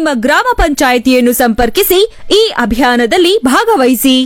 ನಿಮ್ಮ ಗ್ರಾಮ ಪಂಚಾಯಿತಿಯನ್ನು ಸಂಪರ್ಕಿಸಿ ಈ ಅಭಿಯಾನದಲ್ಲಿ ಭಾಗವಹಿಸಿ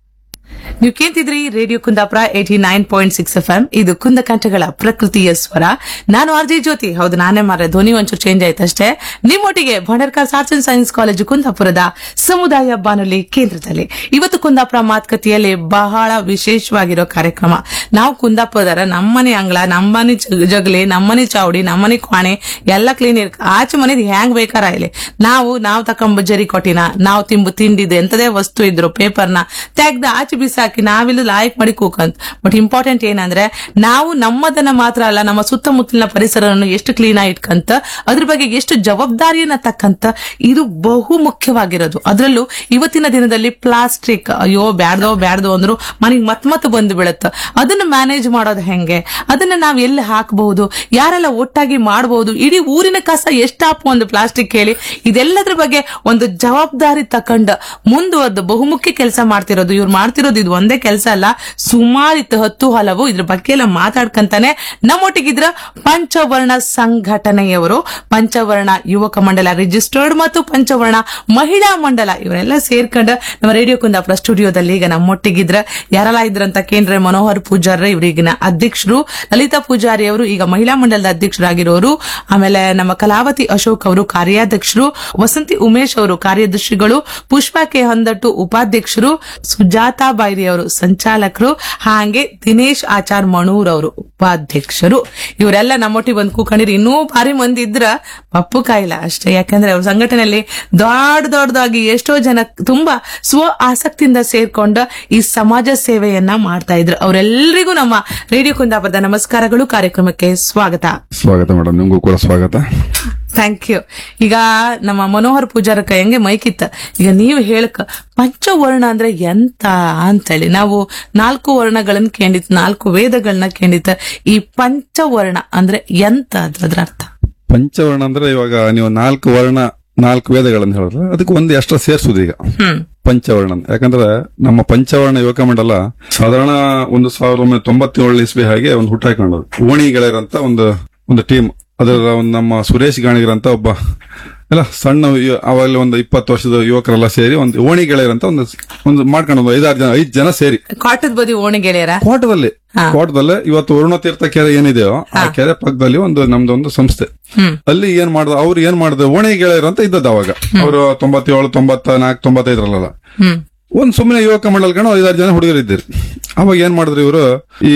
ನೀವು ಕೇಳ್ತಿದ್ರಿ radio Kundapura eighty nine point six F M ಇದು ಕುಂದಕಂಠಗಳ ಪ್ರಕೃತಿಯ ಸ್ವರ ನಾನು ಆರ್ ಜೆ ಜ್ಯೋತಿ ಹೌದು ನಾನೇ ಮಾರ ಧ್ವನಿ ಒಂಚೂರು ಚೇಂಜ್ ಆಯ್ತು ಅಷ್ಟೇ ನಿಮ್ಮೊಟ್ಟಿಗೆ Bhandarkar arts and science college ಕುಂದಾಪುರದ ಸಮುದಾಯ ಬಾನುಲಿ ಕೇಂದ್ರದಲ್ಲಿ ಇವತ್ತು ಕುಂದಾಪುರ ಮಾತುಕತೆಯಲ್ಲಿ ಬಹಳ ವಿಶೇಷವಾಗಿರೋ ಕಾರ್ಯಕ್ರಮ ನಾವು ಕುಂದಾಪುರದರ ನಮ್ಮನೆ ಅಂಗಳ ನಮ್ಮನೆ ಜಗ್- ಜಗಲಿ ನಮ್ಮನೆ ಚಾವಡಿ ನಮ್ಮನೆ ಕ್ವಾಣೆ ಎಲ್ಲ ಕ್ಲೀನ್ ಇರ್ ಆಚೆ ಮನೆದು ಹ್ಯಾಂಗ್ ಬೇಕಾರ ಇಲ್ಲಿ ನಾವು ನಾವು ತಕೊಂಬ ಜರಿ ಕೊಟ್ಟಿನ ನಾವು ತಿಂಬು ತಿಂಡಿದೆ ಎಂತದೇ ವಸ್ತು ಇದ್ರು ಪೇಪರ್ನ ತೆಗ್ದು ಆಚೆ ಬಿಸಾಕಿ ನಾವಿಲ್ಲಿ ಲಾಯಕ್ ಮಾಡಿ ಕೂಕಂತ ಬಟ್ ಇಂಪಾರ್ಟೆಂಟ್ ಏನಂದ್ರೆ ನಾವು ನಮ್ಮದನ್ನ ಮಾತ್ರ ಅಲ್ಲ ನಮ್ಮ ಸುತ್ತಮುತ್ತಲಿನ ಪರಿಸರವನ್ನು ಎಷ್ಟು ಕ್ಲೀನ್ ಆಗಿ ಇಟ್ಕಂತ ಅದ್ರ ಬಗ್ಗೆ ಎಷ್ಟು ಜವಾಬ್ದಾರಿಯನ್ನ ತಕ್ಕಂತ ಇದು ಬಹು ಮುಖ್ಯವಾಗಿರೋದು ಅದರಲ್ಲೂ ಇವತ್ತಿನ ದಿನದಲ್ಲಿ ಪ್ಲಾಸ್ಟಿಕ್ ಅಯ್ಯೋ ಬ್ಯಾಡ್ದೋ ಬ್ಯಾಡ್ದೋ ಅಂದ್ರು ಮನೆಗೆ ಮತ್ ಮತ್ ಬಂದು ಬೀಳುತ್ತ ಅದನ್ನ ಮ್ಯಾನೇಜ್ ಮಾಡೋದು ಹೆಂಗೆ ಅದನ್ನ ನಾವ್ ಎಲ್ಲಿ ಹಾಕಬಹುದು ಯಾರೆಲ್ಲ ಒಟ್ಟಾಗಿ ಮಾಡಬಹುದು ಇಡೀ ಊರಿನ ಕಸ ಎಷ್ಟಾಪು ಒಂದು ಪ್ಲಾಸ್ಟಿಕ್ ಹೇಳಿ ಇದೆಲ್ಲದ್ರ ಬಗ್ಗೆ ಒಂದು ಜವಾಬ್ದಾರಿ ತಕೊಂಡ ಮುಂದುವರೆದು ಬಹುಮುಖ್ಯ ಕೆಲಸ ಮಾಡ್ತಿರೋದು ಇವ್ರು ಮಾಡ್ತಿರೋದು ಇದು ಒಂದೇ ಕೆಲಸ ಅಲ್ಲ ಸುಮಾರಿತ್ತು ಹತ್ತು ಹಲವು ಇದ್ರ ಬಗ್ಗೆ ಎಲ್ಲ ಮಾತಾಡ್ಕಂತಾನೆ ನಮ್ಮೊಟ್ಟಿಗಿದ್ರ ಪಂಚವರ್ಣ ಸಂಘಟನೆಯವರು ಪಂಚವರ್ಣ ಯುವಕ ಮಂಡಲ ರಿಜಿಸ್ಟರ್ಡ್ ಮತ್ತು ಪಂಚವರ್ಣ ಮಹಿಳಾ ಮಂಡಲ ಇವರೆಲ್ಲ ಸೇರ್ಕೊಂಡು ನಮ್ಮ ರೇಡಿಯೋ ಕುಂದಾಪುರ ಸ್ಟುಡಿಯೋದಲ್ಲಿ ಈಗ ನಮ್ಮೊಟ್ಟಿಗಿದ್ರ ಯಾರೆಲ್ಲ ಇದ್ರಂತ ಕೇಂದ್ರ ಮನೋಹರ್ ಪೂಜಾರ ಇವರಿಗಿನ ಅಧ್ಯಕ್ಷರು ಲಲಿತಾ ಪೂಜಾರಿ ಅವರು ಈಗ ಮಹಿಳಾ ಮಂಡಲದ ಅಧ್ಯಕ್ಷರಾಗಿರೋರು ಆಮೇಲೆ ನಮ್ಮ ಕಲಾವತಿ ಅಶೋಕ್ ಅವರು ಕಾರ್ಯಾಧ್ಯಕ್ಷರು ವಸಂತಿ ಉಮೇಶ್ ಅವರು ಕಾರ್ಯದರ್ಶಿಗಳು ಪುಷ್ಪಾ ಕೆ ಹಂದಟ್ಟು ಉಪಾಧ್ಯಕ್ಷರು ಸುಜಾತಾ ಬೈರಿ ಅವರು ಸಂಚಾಲಕರು ಹಾಗೆ ದಿನೇಶ್ ಆಚಾರ್ ಮಣೂರ್ ಅವರು ಉಪಾಧ್ಯಕ್ಷರು ಇವರೆಲ್ಲ ನಮ್ಮೊಟ್ಟಿಗೆ ಬಂದು ಕೂಕೊಂಡಿರಿ ಇನ್ನೂ ಭಾರಿ ಮಂದಿ ಇದ್ರ ಪಪ್ಪು ಕಾಯಿಲ್ಲ ಅಷ್ಟೇ ಯಾಕಂದ್ರೆ ಅವ್ರ ಸಂಘಟನೆಯಲ್ಲಿ ದೊಡ್ಡ ದೊಡ್ಡದಾಗಿ ಎಷ್ಟೋ ಜನ ತುಂಬಾ ಸ್ವ ಆಸಕ್ತಿಯಿಂದ ಸೇರ್ಕೊಂಡು ಈ ಸಮಾಜ ಸೇವೆಯನ್ನ ಮಾಡ್ತಾ ಇದ್ರು ಅವರೆಲ್ಲರಿಗೂ ನಮ್ಮ ರೇಡಿಯೋ ಕುಂದಾಪುರದ ನಮಸ್ಕಾರಗಳು ಕಾರ್ಯಕ್ರಮಕ್ಕೆ ಸ್ವಾಗತ ಸ್ವಾಗತ ಮೇಡಮ್ ನಿಮಗೂ ಕೂಡ ಸ್ವಾಗತ ಥ್ಯಾಂಕ್ ಯು ಈಗ ನಮ್ಮ ಮನೋಹರ್ ಪೂಜಾರಕ್ಕ ಹೆಂಗೆ ಮೈಕಿತ್ತ ಈಗ ನೀವು ಹೇಳಕ ಪಂಚವರ್ಣ ಅಂದ್ರೆ ಎಂತ ಅಂತೇಳಿ ನಾವು ನಾಲ್ಕು ವರ್ಣಗಳನ್ನ ಕೇಳಿತ್ ನಾಲ್ಕು ವೇದಗಳನ್ನ ಕೇಳಿತ್ತ ಈ ಪಂಚವರ್ಣ ಅಂದ್ರೆ ಎಂತ ಅದು ಅದ್ರ ಅರ್ಥ ಪಂಚವರ್ಣ ಅಂದ್ರೆ ಇವಾಗ ನೀವು ನಾಲ್ಕು ವರ್ಣ ನಾಲ್ಕು ವೇದಗಳನ್ನು ಹೇಳಿದ್ರೆ ಅದಕ್ಕೆ ಒಂದು ಎಕ್ಸ್ಟ್ರಾ ಸೇರ್ಸುದು ಈಗ ಹ್ಮ್ ಪಂಚವರ್ಣ ಅಂತ. ಯಾಕಂದ್ರೆ ನಮ್ಮ ಪಂಚವರ್ಣ ಯುವಕ ಮಂಡಲ ಸಾಧಾರಣ ಒಂದು ಸಾವಿರದ ಒಂಬೈನೂರ ತೊಂಬತ್ತೇಳು ಇಸ್ವಿ ಹಾಗೆ ಒಂದು ಹುಟ್ಟಾಕೊಂಡದು ಓಣಿ ಗೆಳೆಯರಂತ ಒಂದು ಒಂದು ಟೀಮ್ ಅದರ ಒಂದು ನಮ್ಮ ಸುರೇಶ್ ಗಾಣಿಗರಂತ ಒಬ್ಬ ಎಲ್ಲ ಸಣ್ಣ ಯು- ಅವಾಗಲೇ ಒಂದು ಇಪ್ಪತ್ತು ವರ್ಷದ ಯುವಕರೆಲ್ಲ ಸೇರಿ ಒಂದು ಓಣಿ ಗೆಳೆಯರಂತ ಒಂದು ಒಂದು ಮಾಡ್ಕೊಂಡು ಒಂದು ಐದಾರು ಜನ ಐದು ಜನ ಸೇರಿ ಕಾಟದ ಬದಿ ಓಣಿ ಗೆಳೆಯರ ಕೋಟದಲ್ಲಿ ಹಾ. ಕೋಟದಲ್ಲಿ ಇವತ್ತು ವರುಣ ತೀರ್ಥ ಕೆರೆ ಏನಿದೆಯೋ ಆ ಕೆರೆ ಪಕ್ಕದಲ್ಲಿ ಒಂದು ನಮ್ದೊಂದು ಸಂಸ್ಥೆ ಹ್ಮ್ ಅಲ್ಲಿ ಏನ್ ಮಾಡ್ದ ಅವ್ರು ಏನ್ ಮಾಡಿದ್ರು ಓಣಿ ಗೆಳೆಯರು ಅಂತ ಇದ್ದದ್ದು ಅವಾಗ ಅವರು ತೊಂಬತ್ತೇಳು ತೊಂಬತ್ತ ನಾಲ್ಕು ತೊಂಬತ್ತೈದರಲ್ಲ ಹ್ಮ್ ಒಂದ್ ಸುಮ್ಮನೆ ಯುವಕ ಮಂಡಲ್ಕೊಂಡು ಐದಾರು ಜನ ಹುಡುಗರಿದ್ದೀರಿ ಅವಾಗ ಏನ್ ಮಾಡಿದ್ರು ಇವರು ಈ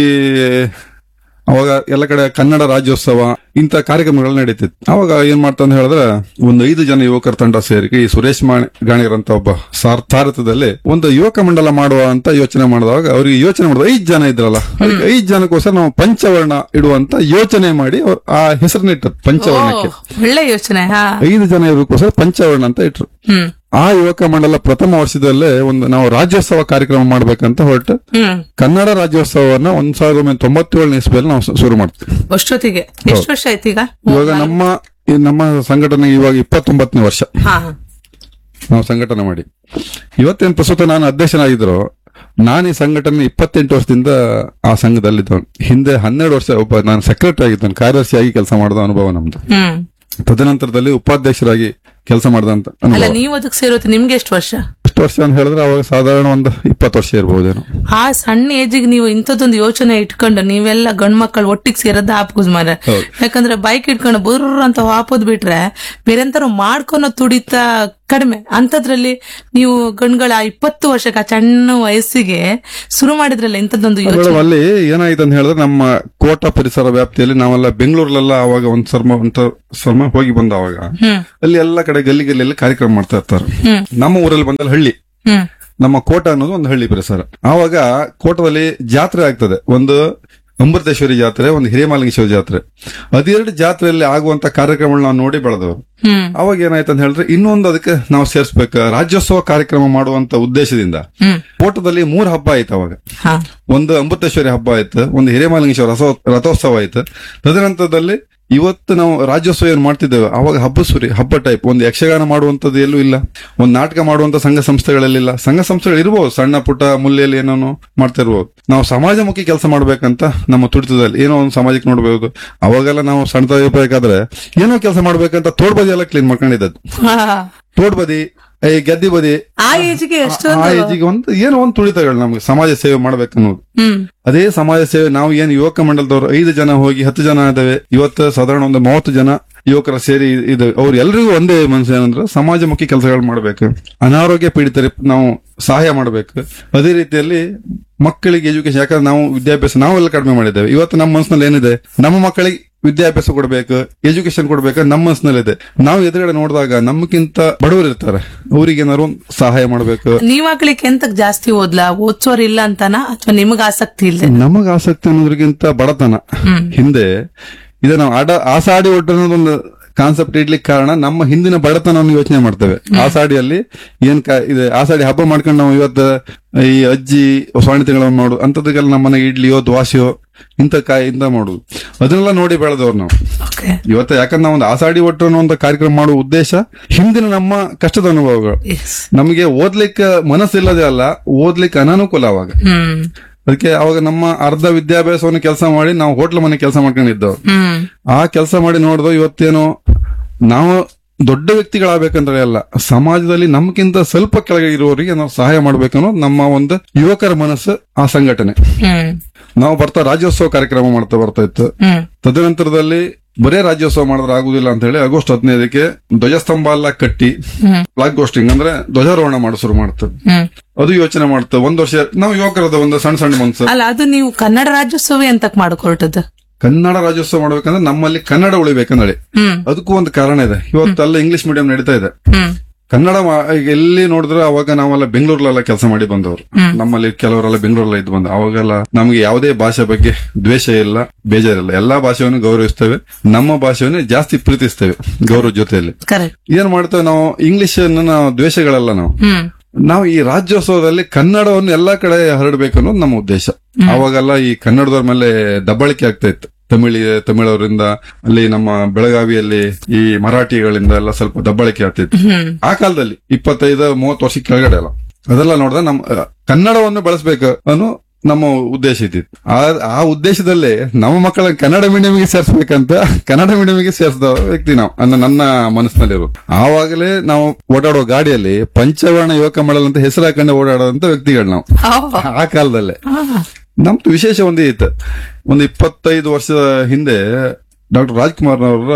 ಅವಾಗ ಎಲ್ಲ ಕಡೆ ಕನ್ನಡ ರಾಜ್ಯೋತ್ಸವ ಇಂಥ ಕಾರ್ಯಕ್ರಮಗಳು ನಡೀತಿತ್ತು ಅವಾಗ ಏನ್ ಮಾಡ್ತಾ ಅಂತ ಹೇಳಿದ್ರೆ ಒಂದು ಐದು ಜನ ಯುವಕರ ತಂಡ ಸೇರಿ ಈ ಸುರೇಶ್ ಮಾಣಿ ಗಾಣಿಗರ್ ಅಂತ ಒಬ್ಬ ಸಾರ್- ಸಾರಥ್ಯದಲ್ಲಿ ಒಂದು ಯುವಕ ಮಂಡಲ ಮಾಡುವ ಅಂತ ಯೋಚನೆ ಮಾಡಿದಾಗ ಅವ್ರಿಗೆ ಯೋಚನೆ ಮಾಡಿದ ಐದು ಜನ ಇದ್ರಲ್ಲ ಅದಕ್ಕೆ ಐದು ಜನಕ್ಕೋಸ್ಕರ ನಾವು ಪಂಚವರ್ಣ ಇಡುವಂತ ಯೋಚನೆ ಮಾಡಿ ಅವ್ರು ಆ ಹೆಸರನ್ನ ಪಂಚವರ್ಣಕ್ಕೆ ಓ, ಒಳ್ಳೆ ಯೋಚನೆ ಹಾ ಐದು ಜನ ಇರೋಕ್ಕೋಸ್ಕರ ಪಂಚವರ್ಣ ಅಂತ ಇಟ್ರು ಹ್ಮ್ ಆ ಯುವಕ ಮಂಡಲ ಪ್ರಥಮ ವರ್ಷದಲ್ಲೇ ಒಂದು ನಾವು ರಾಜ್ಯೋತ್ಸವ ಕಾರ್ಯಕ್ರಮ ಮಾಡ್ಬೇಕಂತ ಹೊರಟು ಹ್ಮ್ ಕನ್ನಡ ರಾಜ್ಯೋತ್ಸವವನ್ನ ಒಂದ್ ಸಾವಿರದ ಒಂಬೈನೂರ ತೊಂಬತ್ತೇಳನೇ ಇಸ್ವಿಯಲ್ಲಿ ನಾವು ಶು- ಶುರು ಮಾಡ್ತೀವಿ ಅಷ್ಟೊತ್ತಿಗೆ ಎಷ್ಟು ವರ್ಷ ಆಯ್ತು ಈಗ ಇವಾಗ ನಮ್ಮ ಈ ನಮ್ಮ ಸಂಘಟನೆ ಇವಾಗ ಇಪ್ಪತ್ತೊಂಬತ್ತನೇ ವರ್ಷ ಹಾ ನಾವು ಸಂಘಟನೆ ಮಾಡಿ ಇವತ್ತೇನ್ ಪ್ರಸ್ತುತ ನಾನು ಅಧ್ಯಕ್ಷನಾಗಿದ್ರು ನಾನು ಈ ಸಂಘಟನೆ ಇಪ್ಪತ್ತೆಂಟು ವರ್ಷದಿಂದ ಆ ಸಂಘದಲ್ಲಿದ್ದವನು ಹಿಂದೆ ಹನ್ನೆರಡು ವರ್ಷ ಒಬ್ಬ ನಾನು ಸೆಕ್ರೆಟರಿ ಆಗಿದ್ದವನು ಕಾರ್ಯದರ್ಶಿಯಾಗಿ ಕೆಲಸ ಮಾಡಿದ ಅನುಭವ ನಮ್ದು ಹ್ಮ್ ತದನಂತರದಲ್ಲಿ ಉಪಾಧ್ಯಕ್ಷರಾಗಿ ಕೆಲಸ ಮಾಡಿದಂತ ಅಲ್ಲ ಅನುಭವ ನೀವು ಅದಕ್ಕೆ ಸೇರೋದು ನಿಮ್ಗೆ ಎಷ್ಟು ವರ್ಷ ಎಷ್ಟು ವರ್ಷ ಅಂತ ಹೇಳಿದ್ರೆ ಅವಾಗ ಸಾಧಾರಣ ಒಂದು ಇಪ್ಪತ್ತು ವರ್ಷ ಇರ್ಬಹುದೇನೋ ಆ ಸಣ್ಣ ಏಜಿಗೆ ನೀವು ಇಂಥದ್ದೊಂದು ಯೋಚನೆ ಇಟ್ಕೊಂಡು ನೀವೆಲ್ಲ ಗಂಡ್ ಮಕ್ಕಳು ಒಟ್ಟಿಗೆ ಸೇರೋದು ಹಾಪುಸ್ ಮಾರ ಹೌದು. ಯಾಕಂದ್ರೆ ಬೈಕ್ ಇಟ್ಕೊಂಡು ಬುರ್ರ ಅಂತ ಹಾಪೋದ್ ಬಿಟ್ರೆ ಬೇರೆಂತಾರು ಮಾಡ್ಕೊನೋ ತುಡಿತ ಕಡಿಮೆ ಅಂತದ್ರಲ್ಲಿ ನೀವು ಗಂಡ್ಗಳ ಇಪ್ಪತ್ತು ವರ್ಷಕ್ಕೆ ಆ ಸಣ್ಣ ವಯಸ್ಸಿಗೆ ಶುರು ಮಾಡಿದ್ರಲ್ಲ ಇಂಥದ್ದೊಂದು ಯೋಚನೆ ಅದ್ರೊಳಗೆ ಅಲ್ಲಿ ಏನಾಯ್ತು ಅಂತ ಹೇಳಿದ್ರೆ ನಮ್ಮ ಕೋಟ ಪರಿಸರ ವ್ಯಾಪ್ತಿಯಲ್ಲಿ ನಾವೆಲ್ಲ ಬೆಂಗಳೂರಲ್ಲೆಲ್ಲ ಅವಾಗ ಒಂದ್ ಸರ್ಮ ಒಂದ್ ಸರ್ಮ ಹೋಗಿ ಬಂದ ಅವಾಗ ಹ್ಮ್ ಅಲ್ಲಿ ಎಲ್ಲ ಕಡೆ ಗಲ್ಲಿ ಗಲ್ಲಿಯಲ್ಲಿ ಕಾರ್ಯಕ್ರಮ ಮಾಡ್ತಾ ಇರ್ತಾರೆ ಹ್ಮ್ ನಮ್ಮ ಊರಲ್ಲಿ ಬಂದಲ್ಲಿ ಹಳ್ಳಿ ಹ್ಮ್ ನಮ್ಮ ಕೋಟ ಅನ್ನೋದು ಒಂದು ಹಳ್ಳಿ ಪರಿಸರ ಆವಾಗ ಕೋಟದಲ್ಲಿ ಜಾತ್ರೆ ಆಗ್ತದೆ ಒಂದು ಅಮೃತೇಶ್ವರಿ ಜಾತ್ರೆ ಒಂದು ಹಿರೇಮಾಲಿಂಗೇಶ್ವರಿ ಜಾತ್ರೆ ಅದೆರಡು ಜಾತ್ರೆಯಲ್ಲಿ ಆಗುವಂತ ಕಾರ್ಯಕ್ರಮಗಳನ್ನ ನಾವು ನೋಡಿ ಬೆಳೆದವರು ಹ್ಮ್ ಅವಾಗ ಏನಾಯ್ತು ಅಂತ ಹೇಳಿದ್ರೆ ಇನ್ನೊಂದು ಅದಕ್ಕೆ ನಾವು ಸೇರ್ಸ್ಬೇಕು ರಾಜ್ಯೋತ್ಸವ ಕಾರ್ಯಕ್ರಮ ಮಾಡುವಂತ ಉದ್ದೇಶದಿಂದ ಹ್ಮ್ ಕೋಟದಲ್ಲಿ ಮೂರ್ ಹಬ್ಬ ಆಯ್ತು ಅವಾಗ ಹಾ ಒಂದು ಅಮೃತೇಶ್ವರಿ ಹಬ್ಬ ಆಯ್ತು ಒಂದು ಹಿರೇಮಾಲಿಂಗೇಶ್ವರ ರಥೋ- ರಥೋತ್ಸವ ಆಯ್ತು ತದನಂತರದಲ್ಲಿ ಇವತ್ತು ನಾವು ರಾಜ್ಯೋತ್ಸವ ಏನ್ ಮಾಡ್ತಿದ್ದೇವೆ ಅವಾಗ ಹಬ್ಬ ಸುರಿ ಹಬ್ಬ ಟೈಪ್ ಒಂದು ಯಕ್ಷಗಾನ ಮಾಡುವಂತದ್ದು ಎಲ್ಲೂ ಇಲ್ಲ ಒಂದು ನಾಟಕ ಮಾಡುವಂತ ಸಂಘ ಸಂಸ್ಥೆಗಳಲ್ಲಿಲ್ಲ ಸಂಘ ಸಂಸ್ಥೆಗಳು ಇರ್ಬೋದು ಸಣ್ಣ ಪುಟ್ಟ ಮೂಲೆಯಲ್ಲಿ ಏನೋ ಮಾಡ್ತಾ ಇರ್ಬೋದು ನಾವು ಸಮಾಜಮುಖಿ ಕೆಲಸ ಮಾಡ್ಬೇಕಂತ ನಮ್ಮ ತುಡಿತದಲ್ಲಿ ಏನೋ ಒಂದು ಸಮಾಜಕ್ಕೆ ನೋಡ್ಬೇಕು ಅವಾಗೆಲ್ಲ ನಾವು ಸಣ್ಣದಾಗಿರ್ಬೇಕಾದ್ರೆ ಏನೋ ಕೆಲಸ ಮಾಡ್ಬೇಕಂತ ತೋಡ್ ಬದಿ ಎಲ್ಲ ಕ್ಲೀನ್ ಮಾಡ್ಕೊಂಡಿದ್ದದ್ದು ತೋಡ್ ಬದಿ ಈ ಗೆದ್ದಿ ಬದಿ ಆ ಏಜ್ಗೆ ಎಷ್ಟು ಆ ಏಜಿಗೆ ಒಂದು ಏನೋ ಒಂದು ತುಳಿತಗಳು ನಮ್ಗೆ ಸಮಾಜ ಸೇವೆ ಮಾಡ್ಬೇಕನ್ನೋದು ಹ್ಮ್ ಅದೇ ಸಮಾಜ ಸೇವೆ ನಾವು ಏನು ಯುವಕ ಮಂಡಲದವರು ಐದು ಜನ ಹೋಗಿ ಹತ್ತು ಜನ ಇದಾವೆ ಇವತ್ತು ಸಾಧಾರಣ ಒಂದು ಮೂವತ್ತು ಜನ ಯುವಕರ ಸೇರಿ ಇದು ಅವ್ರು ಎಲ್ರಿಗೂ ಒಂದೇ ಮನಸ್ಸು ಏನಂದ್ರೆ ಸಮಾಜಮುಖಿ ಕೆಲಸಗಳು ಮಾಡ್ಬೇಕು ಅನಾರೋಗ್ಯ ಪೀಡಿತರಿಗೆ ನಾವು ಸಹಾಯ ಮಾಡ್ಬೇಕು ಅದೇ ರೀತಿಯಲ್ಲಿ ಮಕ್ಕಳಿಗೆ ಎಜುಕೇಶನ್ ಯಾಕಂದ್ರೆ ನಾವು ವಿದ್ಯಾಭ್ಯಾಸ ನಾವೆಲ್ಲ ಕಡಿಮೆ ಮಾಡಿದ್ದೇವೆ ಇವತ್ತು ನಮ್ಮ ಮನಸ್ಸಿನಲ್ಲಿ ಏನಿದೆ ನಮ್ಮ ಮಕ್ಕಳಿಗೆ ವಿದ್ಯಾಭ್ಯಾಸ ಕೊಡ್ಬೇಕು ಎಜುಕೇಶನ್ ಕೊಡ್ಬೇಕು ನಮ್ಮ ಮನಸ್ಸಿನಲ್ಲಿದೆ ನಾವು ಎದುರುಗಡೆ ನೋಡಿದಾಗ ನಮಗಿಂತ ಬಡವರು ಇರ್ತಾರೆ ಅವ್ರಿಗೆ ಏನಾದ್ರು ಒಂದ್ ಸಹಾಯ ಮಾಡ್ಬೇಕು ನೀವ್ ಮಕ್ಳಿಗೆ ಎಂತಕ್ ಜಾಸ್ತಿ ಓದ್ಲಾ ಓದ್ಸೋರ್ ಇಲ್ಲ ಅಂತಾನ ಅಥವಾ ನಿಮಗ್ ಆಸಕ್ತಿ ಇಲ್ದೆ ನಮಗ ಆಸಕ್ತಿ ಅನ್ನೋದ್ರಿಗಿಂತ ಬಡತನ ಹಿಂದೆ ಇದು ನಾವು ಆಡ ಆಸಾಡಿ ಒಟ್ಟು ಅನ್ನೋದೊಂದು ಕಾನ್ಸೆಪ್ಟ್ ಇಡ್ಲಿಕ್ಕೆ ಕಾರಣ ನಮ್ಮ ಹಿಂದಿನ ಬಡತನವನ್ನು ಯೋಚನೆ ಮಾಡ್ತೇವೆ ಆಸಾಡಿಯಲ್ಲಿ ಏನ್ ಕಾ ಇದೆ ಆಸಾಡಿ ಹಬ್ಬ ಮಾಡ್ಕೊಂಡು ನಾವು ಇವತ್ತು ಈ ಅಜ್ಜಿ ಸ್ವಾಣಿ ತಿಂಗಳನ್ನು ಮಾಡು ಅಂತದಕ್ಕೆಲ್ಲ ನಮ್ಮ ಮನೆಗೆ ಇಡ್ಲಿಯೋ ದ್ವಾಸೆಯೋ ಇಂಥ ಕಾಯಿ ಇಂತ ಮಾಡುದು ಅದನ್ನೆಲ್ಲ ನೋಡಿ ಬೆಳೆದವ್ರು ನಾವು ಓಕೆ ಇವತ್ತು ಯಾಕಂದ್ರೆ ನಾವು ಒಂದು ಆಸಾಡಿ ಒಟ್ಟು ಅನ್ನೋ ಒಂದು ಕಾರ್ಯಕ್ರಮ ಮಾಡುವ ಉದ್ದೇಶ ಹಿಂದಿನ ನಮ್ಮ ಕಷ್ಟದ ಅನುಭವಗಳು ಎಸ್ ನಮಗೆ ಓದ್ಲಿಕ್ಕೆ ಮನಸ್ಸಿಲ್ಲದೆ ಅಲ್ಲ ಓದ್ಲಿಕ್ಕೆ ಅನಾನುಕೂಲ ಅವಾಗ ಹ್ಮ್ ಅದಕ್ಕೆ ಅವಾಗ ನಮ್ಮ ಅರ್ಧ ವಿದ್ಯಾಭ್ಯಾಸವನ್ನು ಕೆಲಸ ಮಾಡಿ ನಾವು ಹೋಟ್ಲ್ ಮನೆ ಕೆಲಸ ಮಾಡ್ಕೊಂಡಿದ್ದೆವು ಹ್ಮ್ ಆ ಕೆಲಸ ಮಾಡಿ ನೋಡಿದ್ವು ಇವತ್ತೇನು ನಾವು ದೊಡ್ಡ ವ್ಯಕ್ತಿಗಳಾಗಬೇಕಂದ್ರೆ ಅಲ್ಲ ಸಮಾಜದಲ್ಲಿ ನಮ್ಗಿಂತ ಸ್ವಲ್ಪ ಕೆಳಗೆ ಇರುವವರಿಗೆ ನಾವು ಸಹಾಯ ಮಾಡ್ಬೇಕನ್ನೋ ನಮ್ಮ ಒಂದು ಯುವಕರ ಮನಸ್ಸು ಆ ಸಂಘಟನೆ ಹ್ಮ್ ನಾವು ಬರ್ತಾ ರಾಜ್ಯೋತ್ಸವ ಕಾರ್ಯಕ್ರಮ ಮಾಡ್ತಾ ಬರ್ತಾ ಇತ್ತು ಹ್ಮ್ ತದನಂತರದಲ್ಲಿ ಬರೇ ರಾಜ್ಯೋತ್ಸವ ಮಾಡಿದ್ರೆ ಆಗುದಿಲ್ಲ ಅಂತ ಹೇಳಿ ಆಗಸ್ಟ್ ಹದಿನೈದಕ್ಕೆ ಧ್ವಜಸ್ತಂಭ ಎಲ್ಲ ಕಟ್ಟಿ ಹ್ಮ್ ಫ್ಲಾಗ್ ಗೋಸ್ಟಿಂಗ್ ಅಂದ್ರೆ ಧ್ವಜಾರೋಹಣ ಮಾಡೋ ಶುರು ಮಾಡ್ತದೆ ಹ್ಮ್ ಅದು ಯೋಚನೆ ಮಾಡ್ತೇವೆ ಒಂದ್ ವರ್ಷ ನಾವು ಯುವಕರದ ಒಂದು ಸಣ್ಣ ಸಣ್ಣ ಮನ್ಸು ಅಲ್ಲ ಅದು ನೀವು ಕನ್ನಡ ರಾಜ್ಯೋತ್ಸವ ಎಂತಕ್ ಮಾಡಕ್ ಹೊರಟದ್ದು ಕನ್ನಡ ರಾಜ್ಯೋತ್ಸವ ಮಾಡ್ಬೇಕಂದ್ರೆ ನಮ್ಮಲ್ಲಿ ಕನ್ನಡ ಉಳಿಬೇಕಂದ್ರೆ ಹ್ಮ್ ಅದಕ್ಕೂ ಒಂದು ಕಾರಣ ಇದೆ ಇವತ್ತೆಲ್ಲ ಇಂಗ್ಲಿಷ್ ಮೀಡಿಯಂ ನಡೀತಾ ಇದೆ ಹ್ಮ್ ಕನ್ನಡ ಮಾ- ಈಗ ಎಲ್ಲಿ ನೋಡಿದ್ರೆ ಅವಾಗ ನಾವೆಲ್ಲ ಬೆಂಗಳೂರಲ್ಲೆಲ್ಲ ಕೆಲಸ ಮಾಡಿ ಬಂದವರು ನಮ್ಮಲ್ಲಿ ಕೆಲವರೆಲ್ಲ ಬೆಂಗಳೂರಲ್ಲ ಇದ್ದು ಬಂದ ಅವಾಗೆಲ್ಲ ನಮ್ಗೆ ಯಾವುದೇ ಭಾಷೆ ಬಗ್ಗೆ ದ್ವೇಷ ಇಲ್ಲ ಬೇಜಾರಿಲ್ಲ ಎಲ್ಲಾ ಭಾಷೆಯನ್ನು ಗೌರವಿಸ್ತೇವೆ ನಮ್ಮ ಭಾಷೆಯನ್ನು ಜಾಸ್ತಿ ಪ್ರೀತಿಸ್ತೇವೆ ಗೌರವ ಜೊತೆಯಲ್ಲಿ ಕರೆಕ್ಟ್ ಏನ್ ಮಾಡ್ತೇವೆ ನಾವು ಇಂಗ್ಲಿಷ್ ನಾವು ದ್ವೇಷಗಳಲ್ಲ ನಾವು ಹ್ಮ್ ನಾವು ಈ ರಾಜ್ಯೋತ್ಸವದಲ್ಲಿ ಕನ್ನಡವನ್ನು ಎಲ್ಲಾ ಕಡೆ ಹರಡಬೇಕು ಅನ್ನೋದು ನಮ್ಮ ಉದ್ದೇಶ ಅವಾಗೆಲ್ಲ ಈ ಕನ್ನಡದವ್ರ ಮೇಲೆ ದಬ್ಬಾಳಿಕೆ ಆಗ್ತಾ ಇತ್ತು ತಮಿಳಿ ತಮಿಳವರಿಂದ ಅಲ್ಲಿ ನಮ್ಮ ಬೆಳಗಾವಿಯಲ್ಲಿ ಈ ಮರಾಠಿಗಳಿಂದ ಎಲ್ಲ ಸ್ವಲ್ಪ ದಬ್ಬಾಳಿಕೆ ಆಗ್ತಿತ್ತು ಹ್ಮ್ ಆ ಕಾಲದಲ್ಲಿ ಇಪ್ಪತ್ತೈದು ಮೂವತ್ತು ವರ್ಷ ಕೆಳಗಡೆ ಅಲ್ಲ ಅದೆಲ್ಲ ನೋಡಿದ್ರೆ ನಮ್ಮ ಅಹ್, ಕನ್ನಡವನ್ನು ಬೆಳೆಸಬೇಕು ಅನ್ನೋ ನಮ್ಮ ಉದ್ದೇಶ ಇದ್ದಿತ್ತು ಆ ಆ ಉದ್ದೇಶದಲ್ಲೇ ನಮ್ಮ ಮಕ್ಕಳನ್ನ ಕನ್ನಡ ಮೀಡಿಯಂಗೆ ಸೇರ್ಸ್ಬೇಕಂತ ಕನ್ನಡ ಮೀಡಿಯಂಗೆ ಸೇರಿಸಿದ ವ್ಯಕ್ತಿ ನಾವು ಅನ್ನೋ ನನ್ನ ಮನಸ್ಸಿನಲ್ಲಿರೋದು ಆವಾಗಲೇ ನಾವು ಓಡಾಡೋ ಗಾಡಿಯಲ್ಲಿ ಪಂಚವರ್ಣ ಯುವಕ ಮಂಡಲ ಅಂತ ಹೆಸರು ಹಾಕೊಂಡು ಓಡಾಡೋದಂತ ವ್ಯಕ್ತಿಗಳು ನಾವು ಹೌ. ಆ ಕಾಲದಲ್ಲೇ ಹಾ. ನಮ್ದು ವಿಶೇಷ ಒಂದೇ ಇತ್ತು ಒಂದು ಇಪ್ಪತ್ತೈದು ವರ್ಷದ ಹಿಂದೆ ಡಾಕ್ಟರ್ ರಾಜ್ಕುಮಾರ್ ಅವರ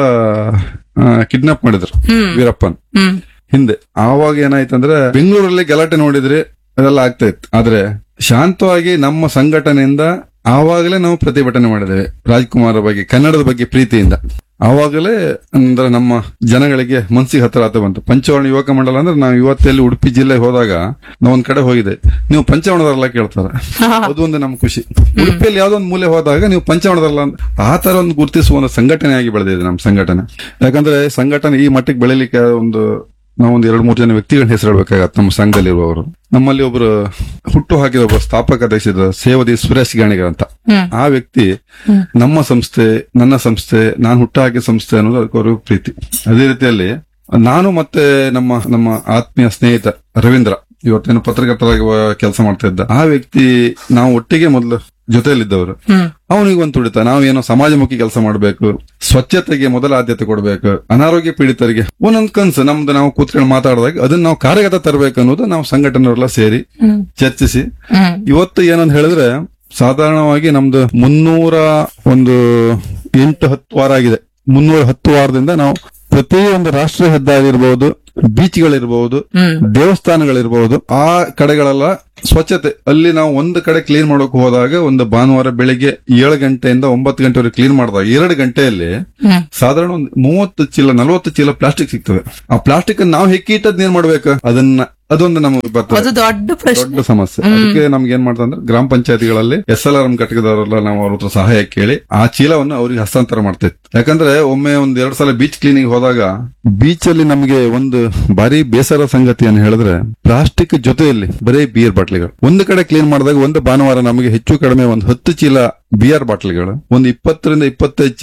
ಕಿಡ್ನಾಪ್ ಮಾಡಿದ್ರು ವೀರಪ್ಪನ್ ಹ್ಮ್ ಹಿಂದೆ ಆವಾಗ ಏನಾಯ್ತಂದ್ರೆ ಬೆಂಗಳೂರಲ್ಲಿ ಗಲಾಟೆ ನೋಡಿದ್ರೆ ಅದೆಲ್ಲ ಆಗ್ತಾ ಇತ್ತು ಆದ್ರೆ ಶಾಂತವಾಗಿ ನಮ್ಮ ಸಂಘಟನೆಯಿಂದ ಆವಾಗಲೇ ನಾವು ಪ್ರತಿಭಟನೆ ಮಾಡಿದ್ದೇವೆ ರಾಜ್ಕುಮಾರ್ ಬಗ್ಗೆ ಕನ್ನಡದ ಬಗ್ಗೆ ಪ್ರೀತಿಯಿಂದ ಆವಾಗಲೇ ಅಂದ್ರೆ ನಮ್ಮ ಜನಗಳಿಗೆ ಮನ್ಸಿಗೆ ಹತ್ರ ಆತ ಬಂತು ಪಂಚವರ್ಣ ಯುವಕ ಮಂಡಲ ಅಂದ್ರೆ ನಾವು ಇವತ್ತೆಲ್ಲಿ ಉಡುಪಿ ಜಿಲ್ಲೆಗೆ ಹೋದಾಗ ನಾವು ಒಂದ್ ಕಡೆ ಹೋಗಿದೆ ನೀವು ಪಂಚವರ್ಣದಲ್ಲ ಕೇಳ್ತಾರೆ ಅದು ಒಂದು ನಮ್ಮ ಖುಷಿ ಉಡುಪಿಯಲ್ಲಿ ಯಾವ್ದೋ ಒಂದು ಮೂಲೆ ಹೋದಾಗ ನೀವು ಪಂಚವರ್ಣದಲ್ಲ ಅಂತ ಆ ತರ ಒಂದು ಗುರುತಿಸುವ ಒಂದು ಸಂಘಟನೆಯಾಗಿ ಬೆಳೆದಿದೆ ನಮ್ಮ ಸಂಘಟನೆ ಯಾಕಂದ್ರೆ ಸಂಘಟನೆ ಈ ಮಟ್ಟಿಗೆ ಬೆಳಿಲಿಕ್ಕೆ ಒಂದು ನಾವು ಒಂದು ಎರಡು ಮೂರು ಜನ ವ್ಯಕ್ತಿಗಳನ್ನ ಹೆಸರು ಹೇಳ್ಬೇಕಾಗತ್ತೆ ನಮ್ಮ ಸಂಘದಲ್ಲಿರುವವರು ನಮ್ಮಲ್ಲಿ ಒಬ್ರು ಹುಟ್ಟು ಹಾಕಿದ ಒಬ್ಬ ಸ್ಥಾಪಕ ಅಧ್ಯಕ್ಷದ ಸೇವದಿ ಸುರೇಶ್ ಗಾಣಿಗರ್ ಅಂತ ಹ್ಮ್. ಆ ವ್ಯಕ್ತಿ ನಮ್ಮ ಸಂಸ್ಥೆ ನನ್ನ ಸಂಸ್ಥೆ ನಾನು ಹುಟ್ಟು ಹಾಕಿದ ಸಂಸ್ಥೆ ಅನ್ನೋದು ಅದಕ್ಕೆ ಅವ್ರಿಗೆ ಪ್ರೀತಿ ಅದೇ ರೀತಿಯಲ್ಲಿ ನಾನು ಮತ್ತೆ ನಮ್ಮ ನಮ್ಮ ಆತ್ಮೀಯ ಸ್ನೇಹಿತ ರವೀಂದ್ರ ಇವತ್ತೇನು ಪತ್ರಕರ್ತರಾಗಿ ಕೆಲಸ ಮಾಡ್ತಾ ಇದ್ದ ಆ ವ್ಯಕ್ತಿ ನಾವು ಒಟ್ಟಿಗೆ ಮೊದಲು ಜೊತೆಯಲ್ಲಿದ್ದವರು ಹ್ಮ್ ಅವನಿಗೆ ಒಂದು ತುಡಿತ ನಾವೇನೋ ಸಮಾಜಮುಖಿ ಕೆಲಸ ಮಾಡಬೇಕು ಸ್ವಚ್ಛತೆಗೆ ಮೊದಲ ಆದ್ಯತೆ ಕೊಡಬೇಕು ಅನಾರೋಗ್ಯ ಪೀಡಿತರಿಗೆ ಒಂದೊಂದು ಕನ್ಸು ನಮ್ದು ನಾವು ಕೂತ್ಕೊಂಡು ಮಾತಾಡಿದಾಗ ಅದನ್ನ ನಾವು ಕಾರ್ಯಗತ ತರಬೇಕು ಅನ್ನೋದು ನಾವು ಸಂಘಟನೆಯವರೆಲ್ಲ ಸೇರಿ ಹ್ಮ್ ಚರ್ಚಿಸಿ ಹ್ಮ್ ಇವತ್ತು ಏನಂತ ಹೇಳಿದ್ರೆ ಸಾಧಾರಣವಾಗಿ ನಮ್ದು ಮುನ್ನೂರ ಒಂದು ಎಂಟು ಹತ್ತು ವಾರ ಆಗಿದೆ ಮುನ್ನೂರ ಹತ್ತು ವಾರದಿಂದ ನಾವು ಪ್ರತಿ ಒಂದು ರಾಷ್ಟ್ರೀಯ ಹೆದ್ದಾರಿ ಇರಬಹುದು ಬೀಚ್ಗಳಿರ್ಬಹುದು ಹ್ಮ್ ದೇವಸ್ಥಾನಗಳಿರ್ಬಹುದು ಆ ಕಡೆಗಳೆಲ್ಲ ಸ್ವಚ್ಛತೆ ಅಲ್ಲಿ ನಾವು ಒಂದು ಕಡೆ ಕ್ಲೀನ್ ಮಾಡೋಕೆ ಹೋದಾಗ ಒಂದು ಭಾನುವಾರ ಬೆಳಿಗ್ಗೆ ಏಳು ಗಂಟೆಯಿಂದ ಒಂಬತ್ತು ಗಂಟೆವರೆಗೆ ಕ್ಲೀನ್ ಮಾಡಿದಾಗ ಎರಡು ಗಂಟೆಯಲ್ಲಿ ಹ್ಮ್ ಸಾಧಾರಣ ಒಂದು ಮೂವತ್ತು ಚೀಲ ನಲವತ್ತು ಚೀಲ ಪ್ಲಾಸ್ಟಿಕ್ ಸಿಗ್ತವೆ ಆ ಪ್ಲಾಸ್ಟಿಕ್ ನಾವು ಹೆಕ್ಕಿಟ್ಟದ್ ಏನ್ ಮಾಡ್ಬೇಕು ಅದನ್ನ ಅದೊಂದು ನಮಗೆ ಬರ್ತದೆ ಅದು ದೊಡ್ಡ ಪ್ರಶ್ನೆ ದೊಡ್ಡ ಸಮಸ್ಯೆ ಅದಕ್ಕೆ ನಮ್ಗೆ ಏನ್ ಮಾಡ್ತಂದ್ರೆ ಗ್ರಾಮ ಪಂಚಾಯತಿಗಳಲ್ಲಿ ಎಸ್ ಎಲ್ ಆರ್ ಎಂ ಘಟಕದವರೆಲ್ಲ ನಾವು ಅವ್ರ ಹತ್ರ ಸಹಾಯ ಕೇಳಿ ಆ ಚೀಲವನ್ನು ಅವ್ರಿಗೆ ಹಸ್ತಾಂತರ ಮಾಡ್ತಿತ್ತು ಯಾಕಂದ್ರೆ ಒಮ್ಮೆ ಒಂದ್ ಎರಡ್ ಸಲ ಬೀಚ್ ಕ್ಲೀನಿಂಗ್ ಹೋದಾಗ ಬೀಚ್ ಅಲ್ಲಿ ನಮಗೆ ಒಂದು ಭಾರಿ ಬೇಸರ ಸಂಗತಿಯನ್ನು ಹೇಳಿದ್ರೆ ಪ್ಲಾಸ್ಟಿಕ್ ಜೊತೆಯಲ್ಲಿ ಬರೀ ಬಿಯರ್ ಬಾಟ್ಲಿಗಳು ಒಂದು ಕಡೆ ಕ್ಲೀನ್ ಮಾಡಿದಾಗ ಒಂದು ಭಾನುವಾರ ನಮಗೆ ಹೆಚ್ಚು ಕಡಿಮೆ ಒಂದು ಹತ್ತು ಚೀಲ ಬಿಯರ್ ಬಾಟ್ಲಿಗಳು ಒಂದು ಇಪ್ಪತ್ತರಿಂದ ಇಪ್ಪತ್ತೈದು ಚೀಲ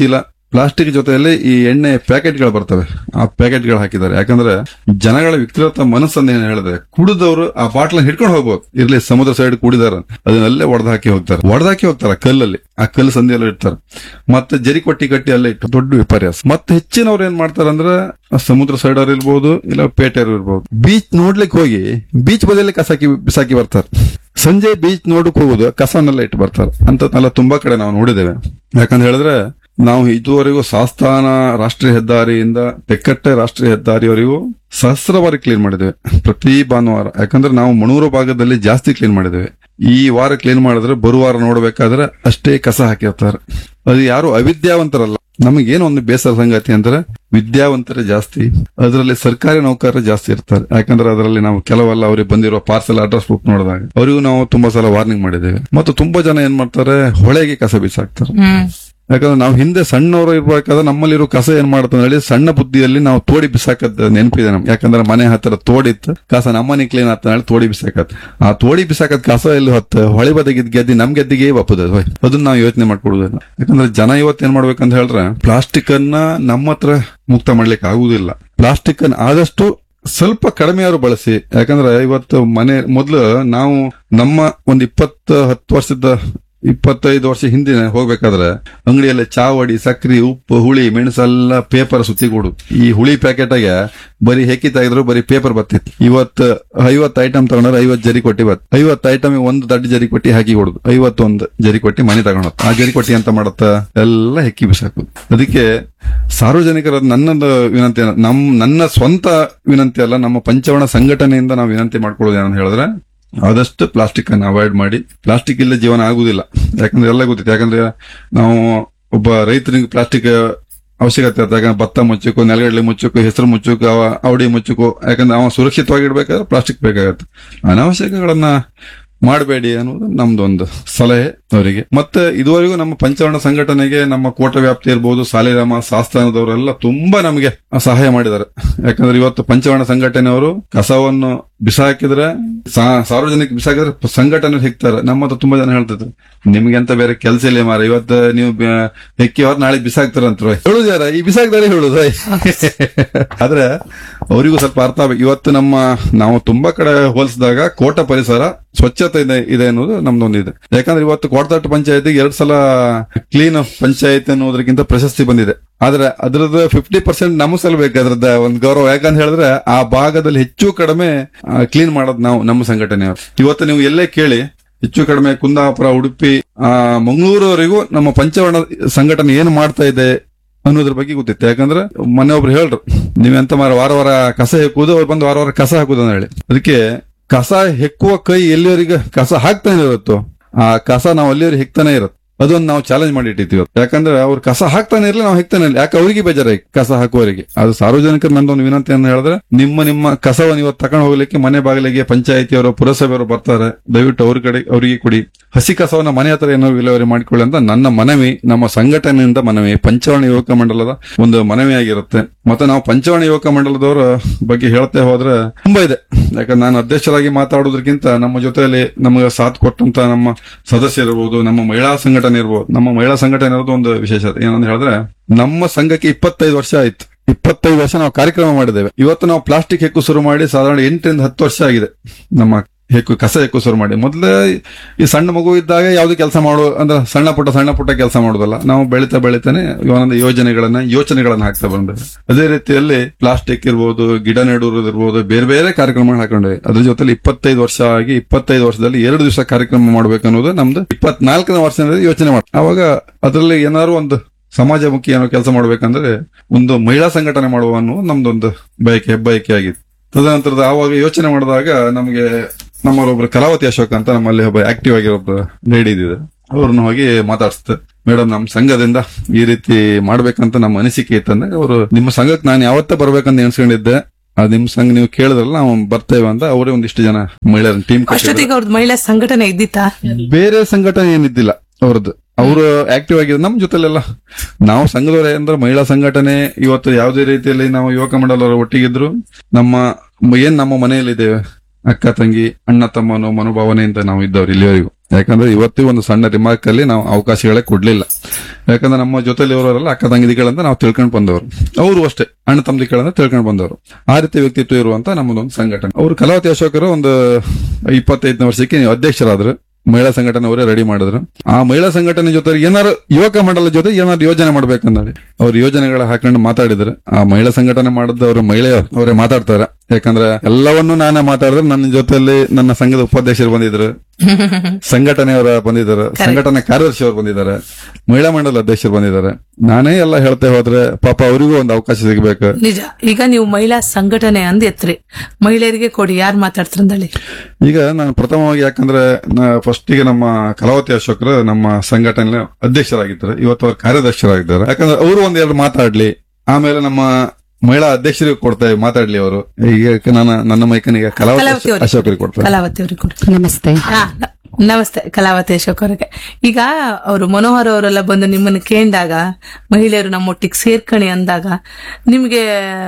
ಪ್ಲಾಸ್ಟಿಕ್ ಜೊತೆಯಲ್ಲಿ ಈ ಎಣ್ಣೆ ಪ್ಯಾಕೆಟ್ಗಳು ಬರ್ತವೆ ಆ ಪ್ಯಾಕೆಟ್ಗಳು ಹಾಕಿದ್ದಾರೆ ಯಾಕಂದ್ರೆ ಜನಗಳ ವಿಕೃತ ಮನಸ್ಸನ್ನ ಏನ್ ಹೇಳಿದ್ರೆ ಕುಡಿದವರು ಆ ಬಾಟ್ಲ ಹಿಡ್ಕೊಂಡು ಹೋಗ್ಬೋದು ಇರ್ಲಿ ಸಮುದ್ರ ಸೈಡ್ ಕುಡಿದಾರ ಅದನ್ನಲ್ಲೇ ಒಡೆದು ಹಾಕಿ ಹೋಗ್ತಾರೆ ಒಡೆದು ಹಾಕಿ ಹೋಗ್ತಾರೆ ಕಲ್ಲಲ್ಲಿ ಆ ಕಲ್ಲು ಸಂದಿಯಲ್ಲಿ ಇಡ್ತಾರೆ ಮತ್ತೆ ಜರಿ ಕೊಟ್ಟಿ ಕಟ್ಟಿ ಅಲ್ಲೇ ಇಟ್ಟು ದೊಡ್ಡ ವಿಪರ್ಯಾಸ ಮತ್ತೆ ಹೆಚ್ಚಿನವ್ರು ಏನ್ ಮಾಡ್ತಾರೆ ಅಂದ್ರೆ ಆ ಸಮುದ್ರ ಸೈಡ್ ಅವ್ರು ಇರ್ಬೋದು ಇಲ್ಲ ಪೇಟೆಯವ್ರು ಇರ್ಬೋದು ಬೀಚ್ ನೋಡ್ಲಿಕ್ಕೆ ಹೋಗಿ ಬೀಚ್ ಬದಿಯಲ್ಲಿ ಕಸಾಕಿ ಬಿಸಾಕಿ ಬರ್ತಾರೆ ಸಂಜೆ ಬೀಚ್ ನೋಡಕ್ ಹೋಗುದು ಕಸನೆಲ್ಲ ಇಟ್ಟು ಬರ್ತಾರೆ ಅಂತದ್ನೆಲ್ಲ ತುಂಬಾ ಕಡೆ ನಾವು ನೋಡಿದ್ದೇವೆ ಯಾಕಂತ ಹೇಳಿದ್ರೆ ನಾವು ಇದುವರೆಗೂ ಸಾಸ್ತಾನ ರಾಷ್ಟ್ರೀಯ ಹೆದ್ದಾರಿಯಿಂದ ತೆಕ್ಕಟ್ಟೆ ರಾಷ್ಟ್ರೀಯ ಹೆದ್ದಾರಿವರೆಗೂ ಸಹಸ್ರವಾರಿ ಕ್ಲೀನ್ ಮಾಡಿದ್ದೇವೆ ಪ್ರತಿ ಭಾನುವಾರ ಯಾಕಂದ್ರೆ ನಾವು ಮಣೂರು ಭಾಗದಲ್ಲಿ ಜಾಸ್ತಿ ಕ್ಲೀನ್ ಮಾಡಿದ್ದೇವೆ ಈ ವಾರ ಕ್ಲೀನ್ ಮಾಡಿದ್ರೆ ಬರುವಾರ ನೋಡ್ಬೇಕಾದ್ರೆ ಅಷ್ಟೇ ಕಸ ಹಾಕಿರ್ತಾರೆ ಅದು ಯಾರು ಅವಿದ್ಯಾವಂತರಲ್ಲ ನಮಗೇನು ಒಂದು ಬೇಸರ ಸಂಗತಿ ಅಂದ್ರೆ ವಿದ್ಯಾವಂತರೇ ಜಾಸ್ತಿ ಅದರಲ್ಲಿ ಸರ್ಕಾರಿ ನೌಕರರು ಜಾಸ್ತಿ ಇರ್ತಾರೆ ಯಾಕಂದ್ರೆ ಅದರಲ್ಲಿ ನಾವು ಕೆಲವೆಲ್ಲ ಅವ್ರಿಗೆ ಬಂದಿರೋ ಪಾರ್ಸಲ್ ಅಡ್ರೆಸ್ ಬುಕ್ ನೋಡಿದಾಗ ಅವರಿಗೂ ನಾವು ತುಂಬಾ ಸಲ ವಾರ್ನಿಂಗ್ ಮಾಡಿದ್ದೇವೆ ಮತ್ತು ತುಂಬಾ ಜನ ಏನ್ ಮಾಡ್ತಾರೆ ಹೊಳೆಗೆ ಕಸ ಬೀಸಾಕ್ತಾರೆ ಹ್ಮ್ ಯಾಕಂದ್ರೆ ನಾವು ಹಿಂದೆ ಸಣ್ಣವರು ಇರ್ಬೇಕಾದ್ರೆ ನಮ್ಮಲ್ಲಿರೋ ಕಸ ಏನ್ ಮಾಡ್ತಾರೆ ಹೇಳಿ ಸಣ್ಣ ಬುದ್ಧಿಯಲ್ಲಿ ನಾವು ತೋಡಿ ಬಿಸಾಕದ್ ನೆನಪಿದೆ ನಮ್ಗೆ ಯಾಕಂದ್ರೆ ಮನೆ ಹತ್ತಿರ ತೋಡಿತ್ತು ಕಸ ನಮ್ಮನೆ ಕ್ಲೀನ್ ಆತ ಹೇಳಿ ತೋಡಿ ಬಿಸಾಕತ್ ಆ ತೋಡಿ ಬಿಸಾಕದ್ ಕಸ ಎಲ್ಲಿ ಹೊತ್ತ ಹೊಳೆ ಬದಿಗಿದ್ ಗೆದ್ದಿ ನಮ್ ಗೆದ್ದಿಗೆ ಬಪ್ಪದ ಅದನ್ನ ನಾವು ಯೋಚನೆ ಮಾಡ್ಕೊಡುದಿಲ್ಲ ಯಾಕಂದ್ರೆ ಜನ ಇವತ್ತು ಏನ್ ಮಾಡ್ಬೇಕಂತ ಹೇಳಿದ್ರೆ ಪ್ಲಾಸ್ಟಿಕ್ ಅನ್ನ ನಮ್ಮ ಹತ್ರ ಮುಕ್ತ ಮಾಡ್ಲಿಕ್ಕೆ ಆಗುದಿಲ್ಲ ಪ್ಲಾಸ್ಟಿಕ್ ಅನ್ನ ಆದಷ್ಟು ಸ್ವಲ್ಪ ಕಡಿಮೆಯಾದ್ರು ಬಳಸಿ ಯಾಕಂದ್ರೆ ಇವತ್ತು ಮನೆ ಮೊದ್ಲು ನಾವು ನಮ್ಮ ಒಂದ್ ಇಪ್ಪತ್ತು ಹತ್ತು ವರ್ಷದ ಇಪ್ಪತ್ತೈದು ವರ್ಷ ಹಿಂದಿನ ಹೋಗ್ಬೇಕಾದ್ರೆ ಅಂಗಡಿಯಲ್ಲಿ ಚಾವಡಿ ಸಕ್ರಿ ಉಪ್ಪು ಹುಳಿ ಮೆಣಸೆಲ್ಲ ಪೇಪರ್ ಸುತ್ತಿ ಕೊಡು ಈ ಹುಳಿ ಪ್ಯಾಕೆಟ್ ಆಗ ಬರೀ ಹೆಕ್ಕಿ ತೆಗೆದ್ರು ಬರೀ ಪೇಪರ್ ಬರ್ತಿತ್ತು ಇವತ್ತು ಐವತ್ತು ಐಟಮ್ ತಗೊಂಡ್ರೆ ಐವತ್ತು ಜರಿ ಕೊಟ್ಟಿ ಬತ್ ಐವತ್ತು ಐಟಮ್ ಒಂದು ದಡ್ಡ ಜರಿ ಕೊಟ್ಟಿ ಹಾಕಿ ಕೊಡುದು ಐವತ್ತೊಂದು ಜರಿ ಕೊಟ್ಟಿ ಮನೆ ತಗೊಂಡ್ ಆ ಜರಿ ಕೊಟ್ಟಿ ಅಂತ ಮಾಡತ್ತ ಎಲ್ಲ ಹೆಕ್ಕಿ ಬಿಸಾಕುದು ಅದಕ್ಕೆ ಸಾರ್ವಜನಿಕರ ನನ್ನದು ವಿನಂತಿ ಏನ- ನಮ್ ನನ್ನ ಸ್ವಂತ ವಿನಂತಿ ಅಲ್ಲ ನಮ್ಮ ಪಂಚವರ್ಣ ಸಂಘಟನೆಯಿಂದ ನಾವು ವಿನಂತಿ ಮಾಡ್ಕೊಳ್ಳೋದು ಏನಂತ ಹೇಳಿದ್ರೆ ಆದಷ್ಟು ಪ್ಲಾಸ್ಟಿಕ್ ಅನ್ನು ಅವಾಯ್ಡ್ ಮಾಡಿ ಪ್ಲಾಸ್ಟಿಕ್ ಇಲ್ಲದೆ ಜೀವನ ಆಗುದಿಲ್ಲ ಯಾಕಂದ್ರೆ ಎಲ್ಲ ಗೊತ್ತಿತ್ತು ಯಾಕಂದ್ರೆ ನಾವು ಒಬ್ಬ ರೈತನಿಗೆ ಪ್ಲಾಸ್ಟಿಕ್ ಅವಶ್ಯಕತೆ ಇರುತ್ತೆ ಯಾಕಂದ್ರೆ ಭತ್ತ ಮುಚ್ಚಕ್ಕೂ ನೆಲಗಡಲೆ ಮುಚ್ಚಕ್ಕೂ ಹೆಸರು ಮುಚ್ಚಕ್ಕೂ ಅವ ಅವಡಿ ಮುಚ್ಚಕ್ಕೂ ಯಾಕಂದ್ರೆ ಅವ ಸುರಕ್ಷಿತವಾಗಿ ಇಡ್ಬೇಕಾದ್ರೆ ಪ್ಲಾಸ್ಟಿಕ್ ಬೇಕಾಗತ್ತೆ ಅನಾವಶ್ಯಕಗಳನ್ನ ಮಾಡಬೇಡಿ ಅನ್ನೋದು ನಮ್ದು ಒಂದು ಸಲಹೆ ಅವರಿಗೆ ಮತ್ತೆ ಇದುವರೆಗೂ ನಮ್ಮ ಪಂಚವರ್ಣ ಸಂಘಟನೆಗೆ ನಮ್ಮ ಕೋಟ ವ್ಯಾಪ್ತಿ ಇರ್ಬೋದು ಸಾಲಿರಾಮ ಸಾಸ್ತಾನದವರೆಲ್ಲ ತುಂಬಾ ನಮಗೆ ಸಹಾಯ ಮಾಡಿದ್ದಾರೆ ಯಾಕಂದ್ರೆ ಇವತ್ತು ಪಂಚವರ್ಣ ಸಂಘಟನೆಯವರು ಕಸವನ್ನು ಬಿಸಾಕಿದ್ರೆ ಸಾ- ಸಾರ್ವಜನಿಕ ಬಿಸಾಕಿದ್ರೆ ಪ- ಸಂಘಟನೆ ಹೆಕ್ತಾರೆ ನಮ್ಮ ಹತ್ರ ತುಂಬಾ ಜನ ಹೇಳ್ತಿದ್ರು ನಿಮ್ಗೆ ಅಂತ ಬೇರೆ ಕೆಲಸ ಇಲ್ಲ ಮಾರ ಇವತ್ತು ನೀವು ಬ- ಹೆಕ್ಕಿ ಅವ್ರು ನಾಳೆ ಬಿಸಾಕ್ತಾರಂತ ಹೇಳುದು ಯಾರ ಈ ಬಿಸಾಕ್ದಾರೆ ಹೇಳುದು ಆದ್ರೆ ಅವರಿಗೂ ಸ್ವಲ್ಪ ಅರ್ಥ ಆಗ್ಬೇಕು ಇವತ್ತು ನಮ್ಮ ನಾವು ತುಂಬಾ ಕಡೆ ಹೋಲಿಸಿದಾಗ ಕೋಟ ಪರಿಸರ ಸ್ವಚ್ಛತೆ ಇದೆ ಇದೆ ಅನ್ನೋದು ನಮ್ದೊಂದು ಇದೆ ಯಾಕಂದ್ರೆ ಇವತ್ತು ಕೋಟದಾಟ ಪಂಚಾಯತಿಗೆ ಎರಡ್ ಸಲ ಕ್ಲೀನ್ ಪಂಚಾಯತ್ ಅನ್ನೋದಕ್ಕಿಂತ ಪ್ರಶಸ್ತಿ ಬಂದಿದೆ ಆದ್ರೆ ಅದ್ರದ್ದು ಫಿಫ್ಟಿ ಪರ್ಸೆಂಟ್ ನಮಗ್ ಸಲ್ಬೇಕು ಅದ್ರದ್ದು ಒಂದು ಗೌರವ ಯಾಕಂತ ಹೇಳಿದ್ರೆ ಆ ಭಾಗದಲ್ಲಿ ಹೆಚ್ಚು ಕಡಿಮೆ ಕ್ಲೀನ್ ಮಾಡೋದು ನಾವು ನಮ್ಮ ಸಂಘಟನೆಯವರು ಇವತ್ತು ನೀವು ಎಲ್ಲೇ ಕೇಳಿ ಹೆಚ್ಚು ಕಡಿಮೆ ಕುಂದಾಪುರ ಉಡುಪಿ ಆ ಮಂಗಳೂರವರೆಗೂ ನಮ್ಮ ಪಂಚವರ್ಣ ಸಂಘಟನೆ ಏನು ಮಾಡ್ತಾ ಇದೆ ಅನ್ನೋದ್ರ ಬಗ್ಗೆ ಗೊತ್ತಿತ್ತು ಯಾಕಂದ್ರೆ ಮೊನ್ನೆ ಒಬ್ರು ಹೇಳ್ರು ನೀವೆಂತ ಮಾರ ವಾರ ವಾರ ಕಸ ಹೆಕ್ಕುವುದು ಅವ್ರು ಬಂದು ವಾರ ವಾರ ಕಸ ಹಾಕುದು ಅಂತ ಹೇಳಿ ಅದಕ್ಕೆ ಕಸ ಹೆಕ್ಕುವ ಕೈ ಎಲ್ಲಿವರೆಗೆ ಕಸ ಹಾಕ್ತಾನೆ ಇರುತ್ತೋ ಆ ಕಸ ನಾವು ಅಲ್ಲಿವರೆಗೆ ಹೆಕ್ತಾನೆ ಇರುತ್ತೆ ಅದೊಂದು ನಾವು ಚಾಲೆಂಜ್ ಮಾಡಿ ಇಟ್ಟಿರ್ತೀವಿ ಯಾಕಂದ್ರೆ ಅವ್ರು ಕಸ ಹಾಕ್ತಾನೆ ಇರಲಿ ನಾವು ಹೆಕ್ತಾನೆ ಇರಲಿ ಯಾಕೆ ಅವರಿಗೆ ಬೇಜಾರಾಗಿ ಕಸ ಹಾಕುವವರಿಗೆ ಅದು ಸಾರ್ವಜನಿಕರ ನಂದೊಂದು ವಿನಂತಿ ಅಂತ ಹೇಳಿದ್ರೆ ನಿಮ್ಮ ನಿಮ್ಮ ಕಸವನ್ನು ಇವತ್ತು ತಕೊಂಡು ಹೋಗ್ಲಿಕ್ಕೆ ಮನೆ ಬಾಗಿಲಿಗೆ ಪಂಚಾಯತಿಯವರು ಪುರಸಭೆಯವರು ಬರ್ತಾರೆ ದಯವಿಟ್ಟು ಅವ್ರ ಕಡೆ ಅವರಿಗೆ ಕೊಡಿ ಹಸಿ ಕಸವನ್ನ ಮನೆ ಹತ್ರ ಏನೋ ವಿಲೇವಾರಿ ಮಾಡಿಕೊಳ್ಳಿ ಅಂತ ನನ್ನ ಮನವಿ ನಮ್ಮ ಸಂಘಟನೆಯಿಂದ ಮನವಿ ಪಂಚವರ್ಣ ಯುವಕ ಮಂಡಲದ ಒಂದು ಮನವಿಯಾಗಿರುತ್ತೆ ಮತ್ತೆ ನಾವು ಪಂಚವರ್ಣ ಯುವಕ ಮಂಡಲದವರ ಬಗ್ಗೆ ಹೇಳ್ತೇ ಹೋದ್ರೆ ತುಂಬಾ ಇದೆ ಯಾಕಂದ್ರೆ ನಾನು ಅಧ್ಯಕ್ಷರಾಗಿ ಮಾತಾಡೋದಕ್ಕಿಂತ ನಮ್ಮ ಜೊತೆಯಲ್ಲಿ ನಮಗೆ ಸಾಥ್ ಕೊಟ್ಟಂತ ನಮ್ಮ ಸದಸ್ಯರಿರ್ಬೋದು ನಮ್ಮ ಮಹಿಳಾ ಸಂಘಟನೆ ಇರ್ಬೋದು ನಮ್ಮ ಮಹಿಳಾ ಸಂಘಟನೆ ಇರೋದು ಒಂದು ವಿಶೇಷತೆ ಏನಂತ ಹೇಳಿದ್ರೆ ನಮ್ಮ ಸಂಘಕ್ಕೆ ಇಪ್ಪತ್ತೈದು ವರ್ಷ ಆಯ್ತು ಇಪ್ಪತ್ತೈದು ವರ್ಷ ನಾವು ಕಾರ್ಯಕ್ರಮ ಮಾಡಿದ್ದೇವೆ ಇವತ್ತು ನಾವು ಪ್ಲಾಸ್ಟಿಕ್ ಹೆಕ್ಕು ಶುರು ಮಾಡಿ ಸಾಧಾರಣ ಎಂಟರಿಂದ ಹತ್ತು ವರ್ಷ ಆಗಿದೆ ನಮ್ಮ ಹೆಕ್ಕು ಕಸ ಹೆಕ್ಕು ಶುರು ಮಾಡಿ ಮೊದಲೇ ಈ ಸಣ್ಣ ಮಗು ಇದ್ದಾಗ ಯಾವ್ದು ಕೆಲಸ ಮಾಡೋ ಅಂದ್ರೆ ಸಣ್ಣ ಪುಟ್ಟ ಸಣ್ಣ ಪುಟ್ಟ ಕೆಲಸ ಮಾಡೋದಲ್ಲ ನಾವು ಬೆಳಿತಾ ಬೆಳಿತಾನೆ ಒಂದೊಂದು ಯೋಜನೆಗಳನ್ನ ಯೋಚನೆಗಳನ್ನ ಹಾಕ್ತಾ ಬಂದ್ರೆ ಅದೇ ರೀತಿಯಲ್ಲಿ ಪ್ಲಾಸ್ಟಿಕ್ ಇರ್ಬೋದು ಗಿಡ ನೆಡುವುದು ಇರ್ಬೋದು ಬೇರೆ ಬೇರೆ ಕಾರ್ಯಕ್ರಮಗಳು ಹಾಕೊಂಡಿವೆ ಅದ್ರ ಜೊತೆಲಿ ಇಪ್ಪತ್ತೈದು ವರ್ಷ ಆಗಿ ಇಪ್ಪತ್ತೈದು ವರ್ಷದಲ್ಲಿ ಎರಡು ದಿವಸ ಕಾರ್ಯಕ್ರಮ ಮಾಡ್ಬೇಕನ್ನೋದು ನಮ್ದು ಇಪ್ಪತ್ನಾಲ್ಕನೇ ವರ್ಷದಲ್ಲಿ ಯೋಚನೆ ಮಾಡಿ ಅವಾಗ ಅದರಲ್ಲಿ ಏನಾದ್ರು ಒಂದು ಸಮಾಜಮುಖಿ ಏನೋ ಕೆಲಸ ಮಾಡ್ಬೇಕಂದ್ರೆ ಒಂದು ಮಹಿಳಾ ಸಂಘಟನೆ ಮಾಡುವ ಅನ್ನೋ ನಮ್ದೊಂದು ಬಯಕೆ ಹೆಬ್ಬಯಕೆ ಆಗಿತ್ತು ತದನಂತರದ ಆವಾಗ ಯೋಚನೆ ಮಾಡಿದಾಗ ನಮಗೆ ನಮ್ಮರೊಬ್ರು ಕಲಾವತಿ ಅಶೋಕ್ ಅಂತ ನಮ್ಮಲ್ಲಿ ಒಬ್ಬ ಆಕ್ಟಿವ್ ಆಗಿರೋ ಒಬ್ಬ ಲೇಡಿ ಇದ್ದಿದೆ ಅವ್ರನ್ನ ಹೋಗಿ ಮಾತಾಡ್ಸ್ತೆ ಮೇಡಮ್ ನಮ್ಮ ಸಂಘದಿಂದ ಈ ರೀತಿ ಮಾಡ್ಬೇಕಂತ ನಮ್ಮ ಅನಿಸಿಕೆ ಇತ್ತಂದಾಗ ಅವರು ನಿಮ್ಮ ಸಂಘಕ್ಕೆ ನಾನು ಯಾವತ್ತೇ ಬರ್ಬೇಕಂತ ಎಣಿಸ್ಕೊಂಡಿದ್ದೆ ಅದ್ ನಿಮ್ ಸಂಘ ನೀವು ಕೇಳಿದ್ರಲ್ಲ ನಾವು ಬರ್ತೇವೆ ಅಂತ ಅವರೇ ಒಂದಿಷ್ಟು ಜನ ಮಹಿಳೆಯರ ಟೀಮ್ ಅಷ್ಟೊತ್ತಿಗೆ ಅವ್ರದ್ದು ಮಹಿಳಾ ಸಂಘಟನೆ ಇದ್ದಿತ್ತಾ ಬೇರೆ ಸಂಘಟನೆ ಏನಿದ್ದಿಲ್ಲ ಅವ್ರದ್ದು ಅವರು ಆಕ್ಟಿವ್ ಆಗಿದ್ರು ನಮ್ಮ ಜೊತೆಲೆಲ್ಲ ನಾವು ಸಂಘದವರೇ ಅಂದ್ರೆ ಮಹಿಳಾ ಸಂಘಟನೆ ಇವತ್ತು ಯಾವುದೇ ರೀತಿಯಲ್ಲಿ ನಾವು ಯುವಕ ಮಂಡಲರ ಒಟ್ಟಿಗಿದ್ರು ನಮ್ಮ ಮ- ಏನ್ ನಮ್ಮ ಮನೆಯಲ್ಲಿದ್ದೇವೆ ಅಕ್ಕ ತಂಗಿ ಅಣ್ಣ ತಮ್ಮನು ಮನೋಭಾವನೆಯಿಂದ ನಾವು ಇದ್ದವ್ರು ಇಲ್ಲಿವರೆಗೂ ಯಾಕಂದ್ರೆ ಇವತ್ತೇ ಒಂದು ಸಣ್ಣ ರಿಮಾರ್ಕ್ ಅಲ್ಲಿ ನಾವು ಅವಕಾಶಗಳೇ ಕೊಡ್ಲಿಲ್ಲ ಯಾಕಂದ್ರೆ ನಮ್ಮ ಜೊತೆಲಿ ಇರೋರೆಲ್ಲ ಅಕ್ಕ ತಂಗಿದಿಗಳಂತ ನಾವು ತಿಳ್ಕೊಂಡ್ ಬಂದವರು ಅವರು ಅಷ್ಟೇ ಅಣ್ಣ ತಮ್ಮದಿಗಳಂತ ತಿಳ್ಕೊಂಡ್ ಬಂದವರು ಆ ರೀತಿ ವ್ಯಕ್ತಿತ್ವ ಇರುವಂತ ನಮ್ಮದೊಂದು ಸಂಘಟನೆ ಅವರು ಕಲಾವತಿ ಅಶೋಕರು ಒಂದು ಇಪ್ಪತ್ತೈದನೇ ವರ್ಷಕ್ಕೆ ಅಧ್ಯಕ್ಷರಾದ್ರು ಮಹಿಳಾ ಸಂಘಟನೆ ಅವರೇ ರೆಡಿ ಮಾಡಿದ್ರು ಆ ಮಹಿಳಾ ಸಂಘಟನೆ ಜೊತೆ ಏನಾರು ಯುವಕ ಮಂಡಲ ಜೊತೆ ಏನಾರು ಯೋಜನೆ ಮಾಡ್ಬೇಕಂದೇಳಿ ಅವ್ರ ಯೋಜನೆಗಳ ಹಾಕೊಂಡು ಮಾತಾಡಿದ್ರು ಆ ಮಹಿಳಾ ಸಂಘಟನೆ ಮಾಡಿದ ಅವರು ಮಹಿಳೆ ಅವರೇ ಮಾತಾಡ್ತಾರೆ ಯಾಕಂದ್ರೆ ಎಲ್ಲವನ್ನೂ ನಾನೇ ಮಾತಾಡಿದ್ರೆ ನನ್ನ ಜೊತೆಯಲ್ಲಿ ನನ್ನ ಸಂಘದ ಉಪಾಧ್ಯಕ್ಷರು ಬಂದಿದ್ರು ಸಂಘಟನೆಯವರ ಬಂದಿದ್ದಾರೆ ಸಂಘಟನೆ ಕಾರ್ಯದರ್ಶಿ ಅವರು ಬಂದಿದ್ದಾರೆ ಮಹಿಳಾ ಮಂಡಲ ಅಧ್ಯಕ್ಷರು ಬಂದಿದ್ದಾರೆ ನಾನೇ ಎಲ್ಲ ಹೇಳ್ತಾ ಹೋದ್ರೆ ಪಾಪ ಅವರಿಗೂ ಒಂದು ಅವಕಾಶ ಸಿಗಬೇಕು ನಿಜ ಈಗ ನೀವು ಮಹಿಳಾ ಸಂಘಟನೆ ಅಂದ್ ಎತ್ರಿ ಮಹಿಳೆಯರಿಗೆ ಕೊಡಿ ಯಾರು ಮಾತಾಡ್ತಾರಂದಳಿ ಈಗ ನಾನು ಪ್ರಥಮವಾಗಿ ಯಾಕಂದ್ರೆ ಫಸ್ಟ್ ಗೆ ನಮ್ಮ ಕಲಾವತಿ ಅಶೋಕರು ನಮ್ಮ ಸಂಘಟನೆ ಅಧ್ಯಕ್ಷರಾಗಿದ್ದಾರೆ ಇವತ್ತು ಅವರು ಕಾರ್ಯದರ್ಶರಾಗಿದ್ದಾರೆ ಯಾಕಂದ್ರೆ ಅವರು ಒಂದೆರಡು ಮಾತಾಡ್ಲಿ ಆಮೇಲೆ ನಮ್ಮ ಮಹಿಳಾ ಅಧ್ಯಕ್ಷರಿಗೆ ಕೊಡ್ತಾ ಮಾತಾಡ್ಲಿ ಅವರು ಈಗ ನನ್ನ ನನ್ನ ಮೈಕನಿಗೆ ಕಲಾವತಿ ಕಲಾವತಿ ಅವ್ರಿಗೆ. ಅಶೋಕರಿಗೆ ಕೊಡ್ತಾರೆ ಕಲಾವತಿ ಅವ್ರಿಗೆ ಕೊಡಿ ನಮಸ್ತೆ ಹಾ, ನ- ನಮಸ್ತೆ ಕಲಾವತಿ ಅಶೋಕ್ ಅವರಿಗೆ ಈಗ ಅವರು ಮನೋಹರ್ ಅವರೆಲ್ಲ ಬಂದು ನಿಮ್ಮನ್ನು ಕೇಂದಾಗ ಮಹಿಳೆಯರು ನಮ್ಮೊಟ್ಟಿಗೆ ಸೇರ್ಕಣಿ ಅಂದಾಗ ನಿಮ್ಗೆ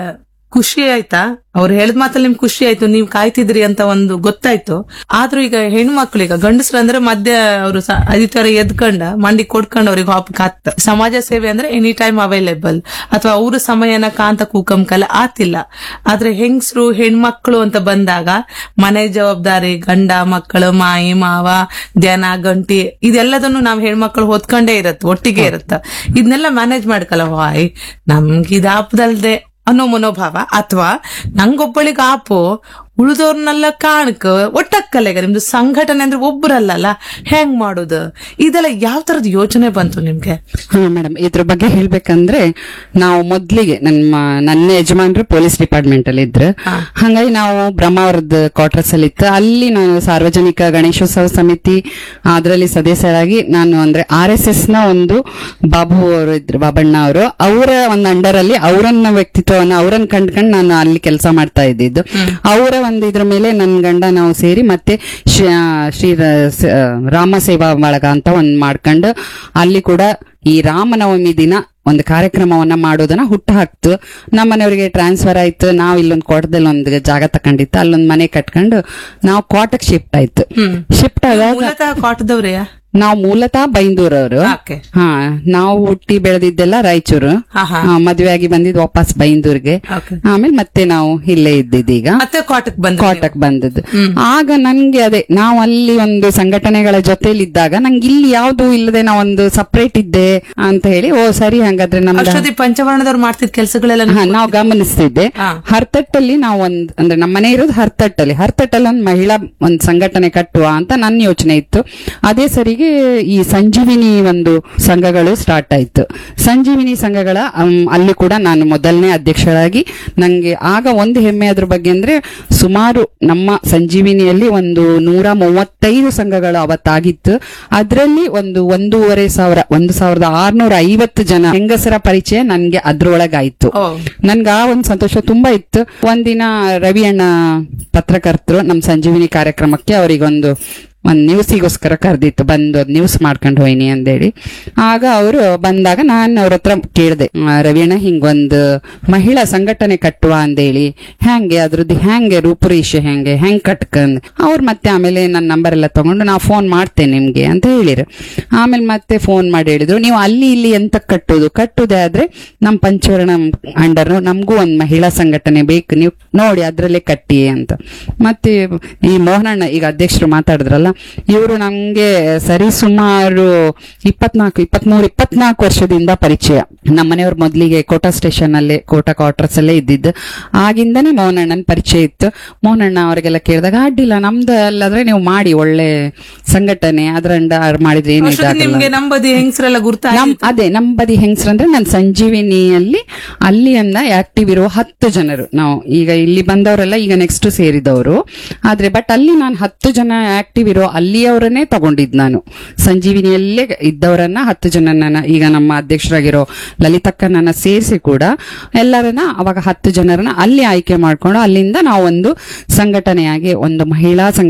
ಖುಷಿ ಆಯ್ತಾ ಅವ್ರು ಹೇಳಿದ ಮಾತಲ್ಲಿ ನಿಮ್ಗೆ ಖುಷಿ ಆಯ್ತು ನೀವು ಕಾಯ್ತಿದ್ರಿ ಅಂತ ಒಂದು ಗೊತ್ತಾಯ್ತು ಆದ್ರೂ ಈಗ ಹೆಣ್ಮಕ್ಳು ಈಗ ಗಂಡಸ್ರು ಅಂದ್ರೆ ಮಧ್ಯ ಅವರು ಆದಿತ್ಯವಾರ ಎದ್ಕೊಂಡ ಮಂಡಿ ಕೊಡ್ಕೊಂಡು ಅವ್ರಿಗೆ ಹಾಪಕ್ ಆತ್ ಸಮಾಜ ಸೇವೆ ಅಂದ್ರೆ ಎನಿ ಟೈಮ್ ಅವೈಲೇಬಲ್ ಅಥವಾ ಅವ್ರ ಸಮಯನ ಕಾಂತ ಕೂಕಂಕಲ್ಲ ಆತಿಲ್ಲ ಆದ್ರೆ ಹೆಂಗಸರು ಹೆಣ್ಮಕ್ಳು ಅಂತ ಬಂದಾಗ ಮನೆ ಜವಾಬ್ದಾರಿ ಗಂಡ ಮಕ್ಕಳು ಮಾಯಿ ಮಾವ ಧ್ಯಾನ ಗಂಟಿ ಇದೆಲ್ಲದನ್ನು ನಾವ್ ಹೆಣ್ಮಕ್ಳು ಹೊತ್ಕೊಂಡೇ ಇರತ್ತೆ ಒಟ್ಟಿಗೆ ಇರತ್ತ ಇದನ್ನೆಲ್ಲ ಮ್ಯಾನೇಜ್ ಮಾಡ್ಕಲ್ಲ ವಾಯ್ ನಮ್ಗೆ ಇದು ಆಪದಲ್ದೆ ಅನ್ನೋ ಮನೋಭಾವ ಅಥವಾ ನಂಗೊಬ್ಬಳಿಗೆ ಆಪು ಉಳಿದವ್ರನ್ನೆಲ್ಲ ಕಾಣಕ್ ಒಟ್ಟಕ್ಕಲ್ಲ ಈಗ ನಿಮ್ದು ಸಂಘಟನೆ ಅಂದ್ರೆ ಒಬ್ಬರಲ್ಲ ಹೆಂಗ್ ಮಾಡುದು ಇದೆಲ್ಲ ಯಾವ ತರದ ಯೋಚನೆ ಬಂತು ನಿಮ್ಗೆ ಹಾ ಮೇಡಮ್ ಇದ್ರ ಬಗ್ಗೆ ಹೇಳ್ಬೇಕಂದ್ರೆ ನಾವು ಮೊದ್ಲಿಗೆ ನಮ್ಮ ನನ್ನ ಯಜಮಾನ್ರು ಪೊಲೀಸ್ ಡಿಪಾರ್ಟ್ಮೆಂಟ್ ಅಲ್ಲಿ ಇದ್ರು ಹಂಗಾಗಿ ನಾವು ಬ್ರಹ್ಮಾವರದ ಕ್ವಾರ್ಟರ್ಸ್ ಅಲ್ಲಿ ಇತ್ತು ಅಲ್ಲಿ ನಾನು ಸಾರ್ವಜನಿಕ ಗಣೇಶೋತ್ಸವ ಸಮಿತಿ ಅದರಲ್ಲಿ ಸದಸ್ಯರಾಗಿ ನಾನು ಅಂದ್ರೆ ಆರ್ ಎಸ್ ಎಸ್ ನ ಒಂದು ಬಾಬು ಅವರು ಇದ್ರು ಬಾಬಣ್ಣ ಅವರು ಅವರ ಒಂದು ಅಂಡರ್ ಅಲ್ಲಿ ಅವರನ್ನ ವ್ಯಕ್ತಿತ್ವವನ್ನ ಅವರನ್ನ ಕಂಡ್ಕೊಂಡು ನಾನು ಅಲ್ಲಿ ಕೆಲಸ ಮಾಡ್ತಾ ಇದ್ದಿದ್ದು ಅವರ ಒಂದು ಇದ್ರ ಮೇಲೆ ನನ್ನ ಗಂಡ ನಾವು ಸೇರಿ ಮತ್ತೆ ಶ್ರೀ ಶ್ರೀ ರ- ಸ- ರಾಮ ಸೇವಾ ಬಳಗ ಅಂತ ಒಂದ್ ಮಾಡ್ಕೊಂಡು ಅಲ್ಲಿ ಕೂಡ ಈ ರಾಮನವಮಿ ದಿನ ಒಂದು ಕಾರ್ಯಕ್ರಮವನ್ನ ಮಾಡೋದನ್ನ ಹುಟ್ಟು ಹಾಕ್ತು ನಮ್ಮನೆಯವರಿಗೆ ಟ್ರಾನ್ಸ್ಫರ್ ಆಯ್ತು ನಾವು ಇಲ್ಲೊಂದು ಕೋಟದಲ್ಲಿ ಒಂದು ಜಾಗ ತಕೊಂಡಿತ್ತು ಅಲ್ಲೊಂದು ಮನೆ ಕಟ್ಕೊಂಡು ನಾವು ಕೋಟಕ್ ಶಿಫ್ಟ್ ಆಯ್ತು ಶಿಫ್ಟ್ ಆದಾಗ ಮೂಲತಃ ಕಾಟದವ್ರೆ ನಾವು ಮೂಲತಃ ಬೈಂದೂರವರು ಓಕೆ ಹಾ ನಾವು ಹುಟ್ಟಿ ಬೆಳೆದಿದ್ದೆಲ್ಲ ರಾಯಚೂರು ಹಾ, ಹಾ. ಹಾ, ಮದ್ವೆ ಆಗಿ ಬಂದಿದ್ದು ವಾಪಸ್ ಬೈಂದೂರ್ಗೆ ಓಕೆ ಆಮೇಲೆ ಮತ್ತೆ ನಾವು ಇಲ್ಲೇ ಇದ್ದಿದ್ದೀಗ ಮತ್ತೆ ಕಾಟಕ್ ಬಂದ ಕೋಟಕ್ ಬಂದದ್ದು ಆಗ ನನ್ಗೆ ಅದೇ ನಾವು ಅಲ್ಲಿ ಒಂದು ಸಂಘಟನೆಗಳ ಜೊತೆಲಿ ಇದ್ದಾಗ ನಂಗೆ ಇಲ್ಲಿ ಯಾವ್ದು ಇಲ್ಲದೆ ನಾವೊಂದು ಸಪರೇಟ್ ಇದ್ದೆ ಅಂತ ಹೇಳಿ ಓ ಸರಿ ಹಂಗಾದ್ರೆ ನಮ್ದು ಅಷ್ಟೊತ್ತಿ ಪಂಚವರ್ಣದವ್ರು ಮಾಡ್ತಿದ್ ಕೆಲಸಗಳೆಲ್ಲ ಹಾ ನಾವು ಗಮನಿಸ್ತಿದ್ದೆ ಹಾ. ಹರ್ತಟ್ಟಲ್ಲಿ ನಾವು ಒಂದ್ ಅಂದ್ರೆ ನಮ್ಮ ಮನೆ ಇರೋದು ಹರ್ತಟ್ಟಲ್ಲಿ ಹರ್ತಟ್ಟಲ್ಲಿ ಒಂದು ಮಹಿಳಾ ಒಂದು ಸಂಘಟನೆ ಕಟ್ಟುವ ಅಂತ ನನ್ನ ಯೋಚನೆ ಇತ್ತು ಅದೇ ಸರಿಗೆ ಈ ಸಂಜೀವಿನಿ ಒಂದು ಸಂಘಗಳು ಸ್ಟಾರ್ಟ್ ಆಯ್ತು ಸಂಜೀವಿನಿ ಸಂಘಗಳ ಅಮ್, ಅಲ್ಲಿ ಕೂಡ ನಾನು ಮೊದಲನೇ ಅಧ್ಯಕ್ಷರಾಗಿ ನಂಗೆ ಆಗ ಒಂದು ಹೆಮ್ಮೆ ಅದ್ರ ಬಗ್ಗೆ ಅಂದ್ರೆ ಸುಮಾರು ನಮ್ಮ ಸಂಜೀವಿನಿಯಲ್ಲಿ ಒಂದು ನೂರ ಮೂವತ್ತೈದು ಸಂಘಗಳು ಅವತ್ತಾಗಿತ್ತು ಅದರಲ್ಲಿ ಒಂದು ಒಂದೂವರೆ ಸಾವಿರ ಒಂದು ಸಾವಿರದ ಆರ್ನೂರ ಐವತ್ತು ಜನ ಹೆಂಗಸರ ಪರಿಚಯ ನನ್ಗೆ ಅದ್ರೊಳಗಾಯ್ತು ಓ ನನ್ಗೆ ಆ ಒಂದು ಸಂತೋಷ ತುಂಬಾ ಇತ್ತು ಒಂದಿನ ರವಿ ಅಣ್ಣ ಪತ್ರಕರ್ತರು ನಮ್ಮ ಸಂಜೀವಿನಿ ಕಾರ್ಯಕ್ರಮಕ್ಕೆ ಅವರಿಗೊಂದು ಒಂದ್ ನ್ಯೂಸಿಗೋಸ್ಕರ ಕರೆದಿತ್ತು ಬಂದು ಅದ್ ನ್ಯೂಸ್ ಮಾಡ್ಕೊಂಡು ಹೋಯ್ನಿ ಅಂದೇಳಿ ಆಗ ಅವರು ಬಂದಾಗ ನಾನು ಅವ್ರ ಹತ್ರ ಕೇಳಿದೆ ರವಿಯಣ್ಣ ಹಿಂಗೊಂದು ಮಹಿಳಾ ಸಂಘಟನೆ ಕಟ್ಟುವ ಅಂದೇಳಿ ಹೆಂಗೆ ಅದ್ರದ್ದು ಹೆಂಗೆ ರೂಪುರೇಷೆ ಹೆಂಗೆ ಹೆಂಗ್ ಕಟ್ಕಂದ್ ಅವ್ರು ಮತ್ತೆ ಆಮೇಲೆ ನನ್ನ ನಂಬರ್ ಎಲ್ಲ ತಗೊಂಡು ನಾ ಫೋನ್ ಮಾಡ್ತೇನೆ ನಿಮ್ಗೆ ಅಂತ ಹೇಳಿರು ಆಮೇಲೆ ಮತ್ತೆ ಫೋನ್ ಮಾಡಿ ಹೇಳಿದ್ರು ನೀವು ಅಲ್ಲಿ ಇಲ್ಲಿ ಎಂತ ಕಟ್ಟುದು ಕಟ್ಟುದೇ ಆದ್ರೆ ನಮ್ ಪಂಚವರ್ಣ ಅಂಡರ್ ನಮಗೂ ಒಂದ್ ಮಹಿಳಾ ಸಂಘಟನೆ ಬೇಕು ನೀವು ನೋಡಿ ಅದ್ರಲ್ಲೇ ಕಟ್ಟಿ ಅಂತ ಮತ್ತೆ ಈ ಮೋಹನಣ್ಣ ಈಗ ಅಧ್ಯಕ್ಷರು ಮಾತಾಡಿದ್ರಲ್ಲ ಇವರು ನಮ್ಗೆ ಸರಿ ಸುಮಾರು ಇಪ್ಪತ್ನಾಲ್ಕು ಇಪ್ಪತ್ಮೂರು ಇಪ್ಪತ್ನಾಲ್ಕು ವರ್ಷದಿಂದ ಪರಿಚಯ ನಮ್ಮನೆಯವ್ರ ಮೊದಲಿಗೆ ಕೋಟಾ ಸ್ಟೇಷನ್ ಅಲ್ಲೇ ಕೋಟಾ ಕ್ವಾರ್ಟರ್ಸ್ ಅಲ್ಲೇ ಇದ್ದಿದ್ದು ಆಗಿಂದನೇ ಮೋಹನಣ್ಣನ ಪರಿಚಯ ಇತ್ತು ಮೋಹನಣ್ಣ ಅವರಿಗೆಲ್ಲ ಕೇಳಿದಾಗ ಅಡ್ಡಿಲ್ಲ ನಮ್ದು ಅಲ್ಲಾದ್ರೆ ನೀವು ಮಾಡಿ ಒಳ್ಳೆ ಸಂಘಟನೆ ಅದ್ರಂಡ ಮಾಡಿದ್ರೆ ಏನು ಅಷ್ಟೊತ್ತಿ ಇದಾಗಲ್ಲ ನಿಮ್ಗೆ ನಂಬದಿ ಹೆಂಗಸರೆಲ್ಲ ಗುರ್ತ ನಮ್ ಅದೇ ನಮ್ ಬದಿ ಹೆಂಗಸ್ರಂದ್ರೆ ನಾನು ಸಂಜೀವಿನಿಯಲ್ಲಿ ಅಲ್ಲಿಂದ ಆಕ್ಟಿವ್ ಇರುವ ಹತ್ತು ಜನರು ನಾವು ಈಗ ಇಲ್ಲಿ ಬಂದವರೆಲ್ಲ ಈಗ ನೆಕ್ಸ್ಟ್ ಸೇರಿದವರು ಆದ್ರೆ ಬಟ್ ಅಲ್ಲಿ ನಾನು ಹತ್ತು ಜನ ಆಕ್ಟಿವ್ ಇರೋ ಅಲ್ಲಿಯವರನ್ನೇ ತಗೊಂಡಿದ್ ನಾನು ಸಂಜೀವಿನಿಯಲ್ಲೇ ಇದ್ದವರನ್ನ ಹತ್ತು ಜನನ ಈಗ ನಮ್ಮ ಅಧ್ಯಕ್ಷರಾಗಿರೋ ಲಲಿತಕ್ಕನನ್ನ ಸೇರಿಸಿ ಕೂಡ ಎಲ್ಲರನ್ನ ಅವಾಗ ಹತ್ತು ಜನರನ್ನ ಅಲ್ಲಿ ಆಯ್ಕೆ ಮಾಡ್ಕೊಂಡು ಅಲ್ಲಿಂದ ನಾವು ಒಂದು ಸಂಘಟನೆಯಾಗಿ ಒಂದು ಮಹಿಳಾ ಸಂಘ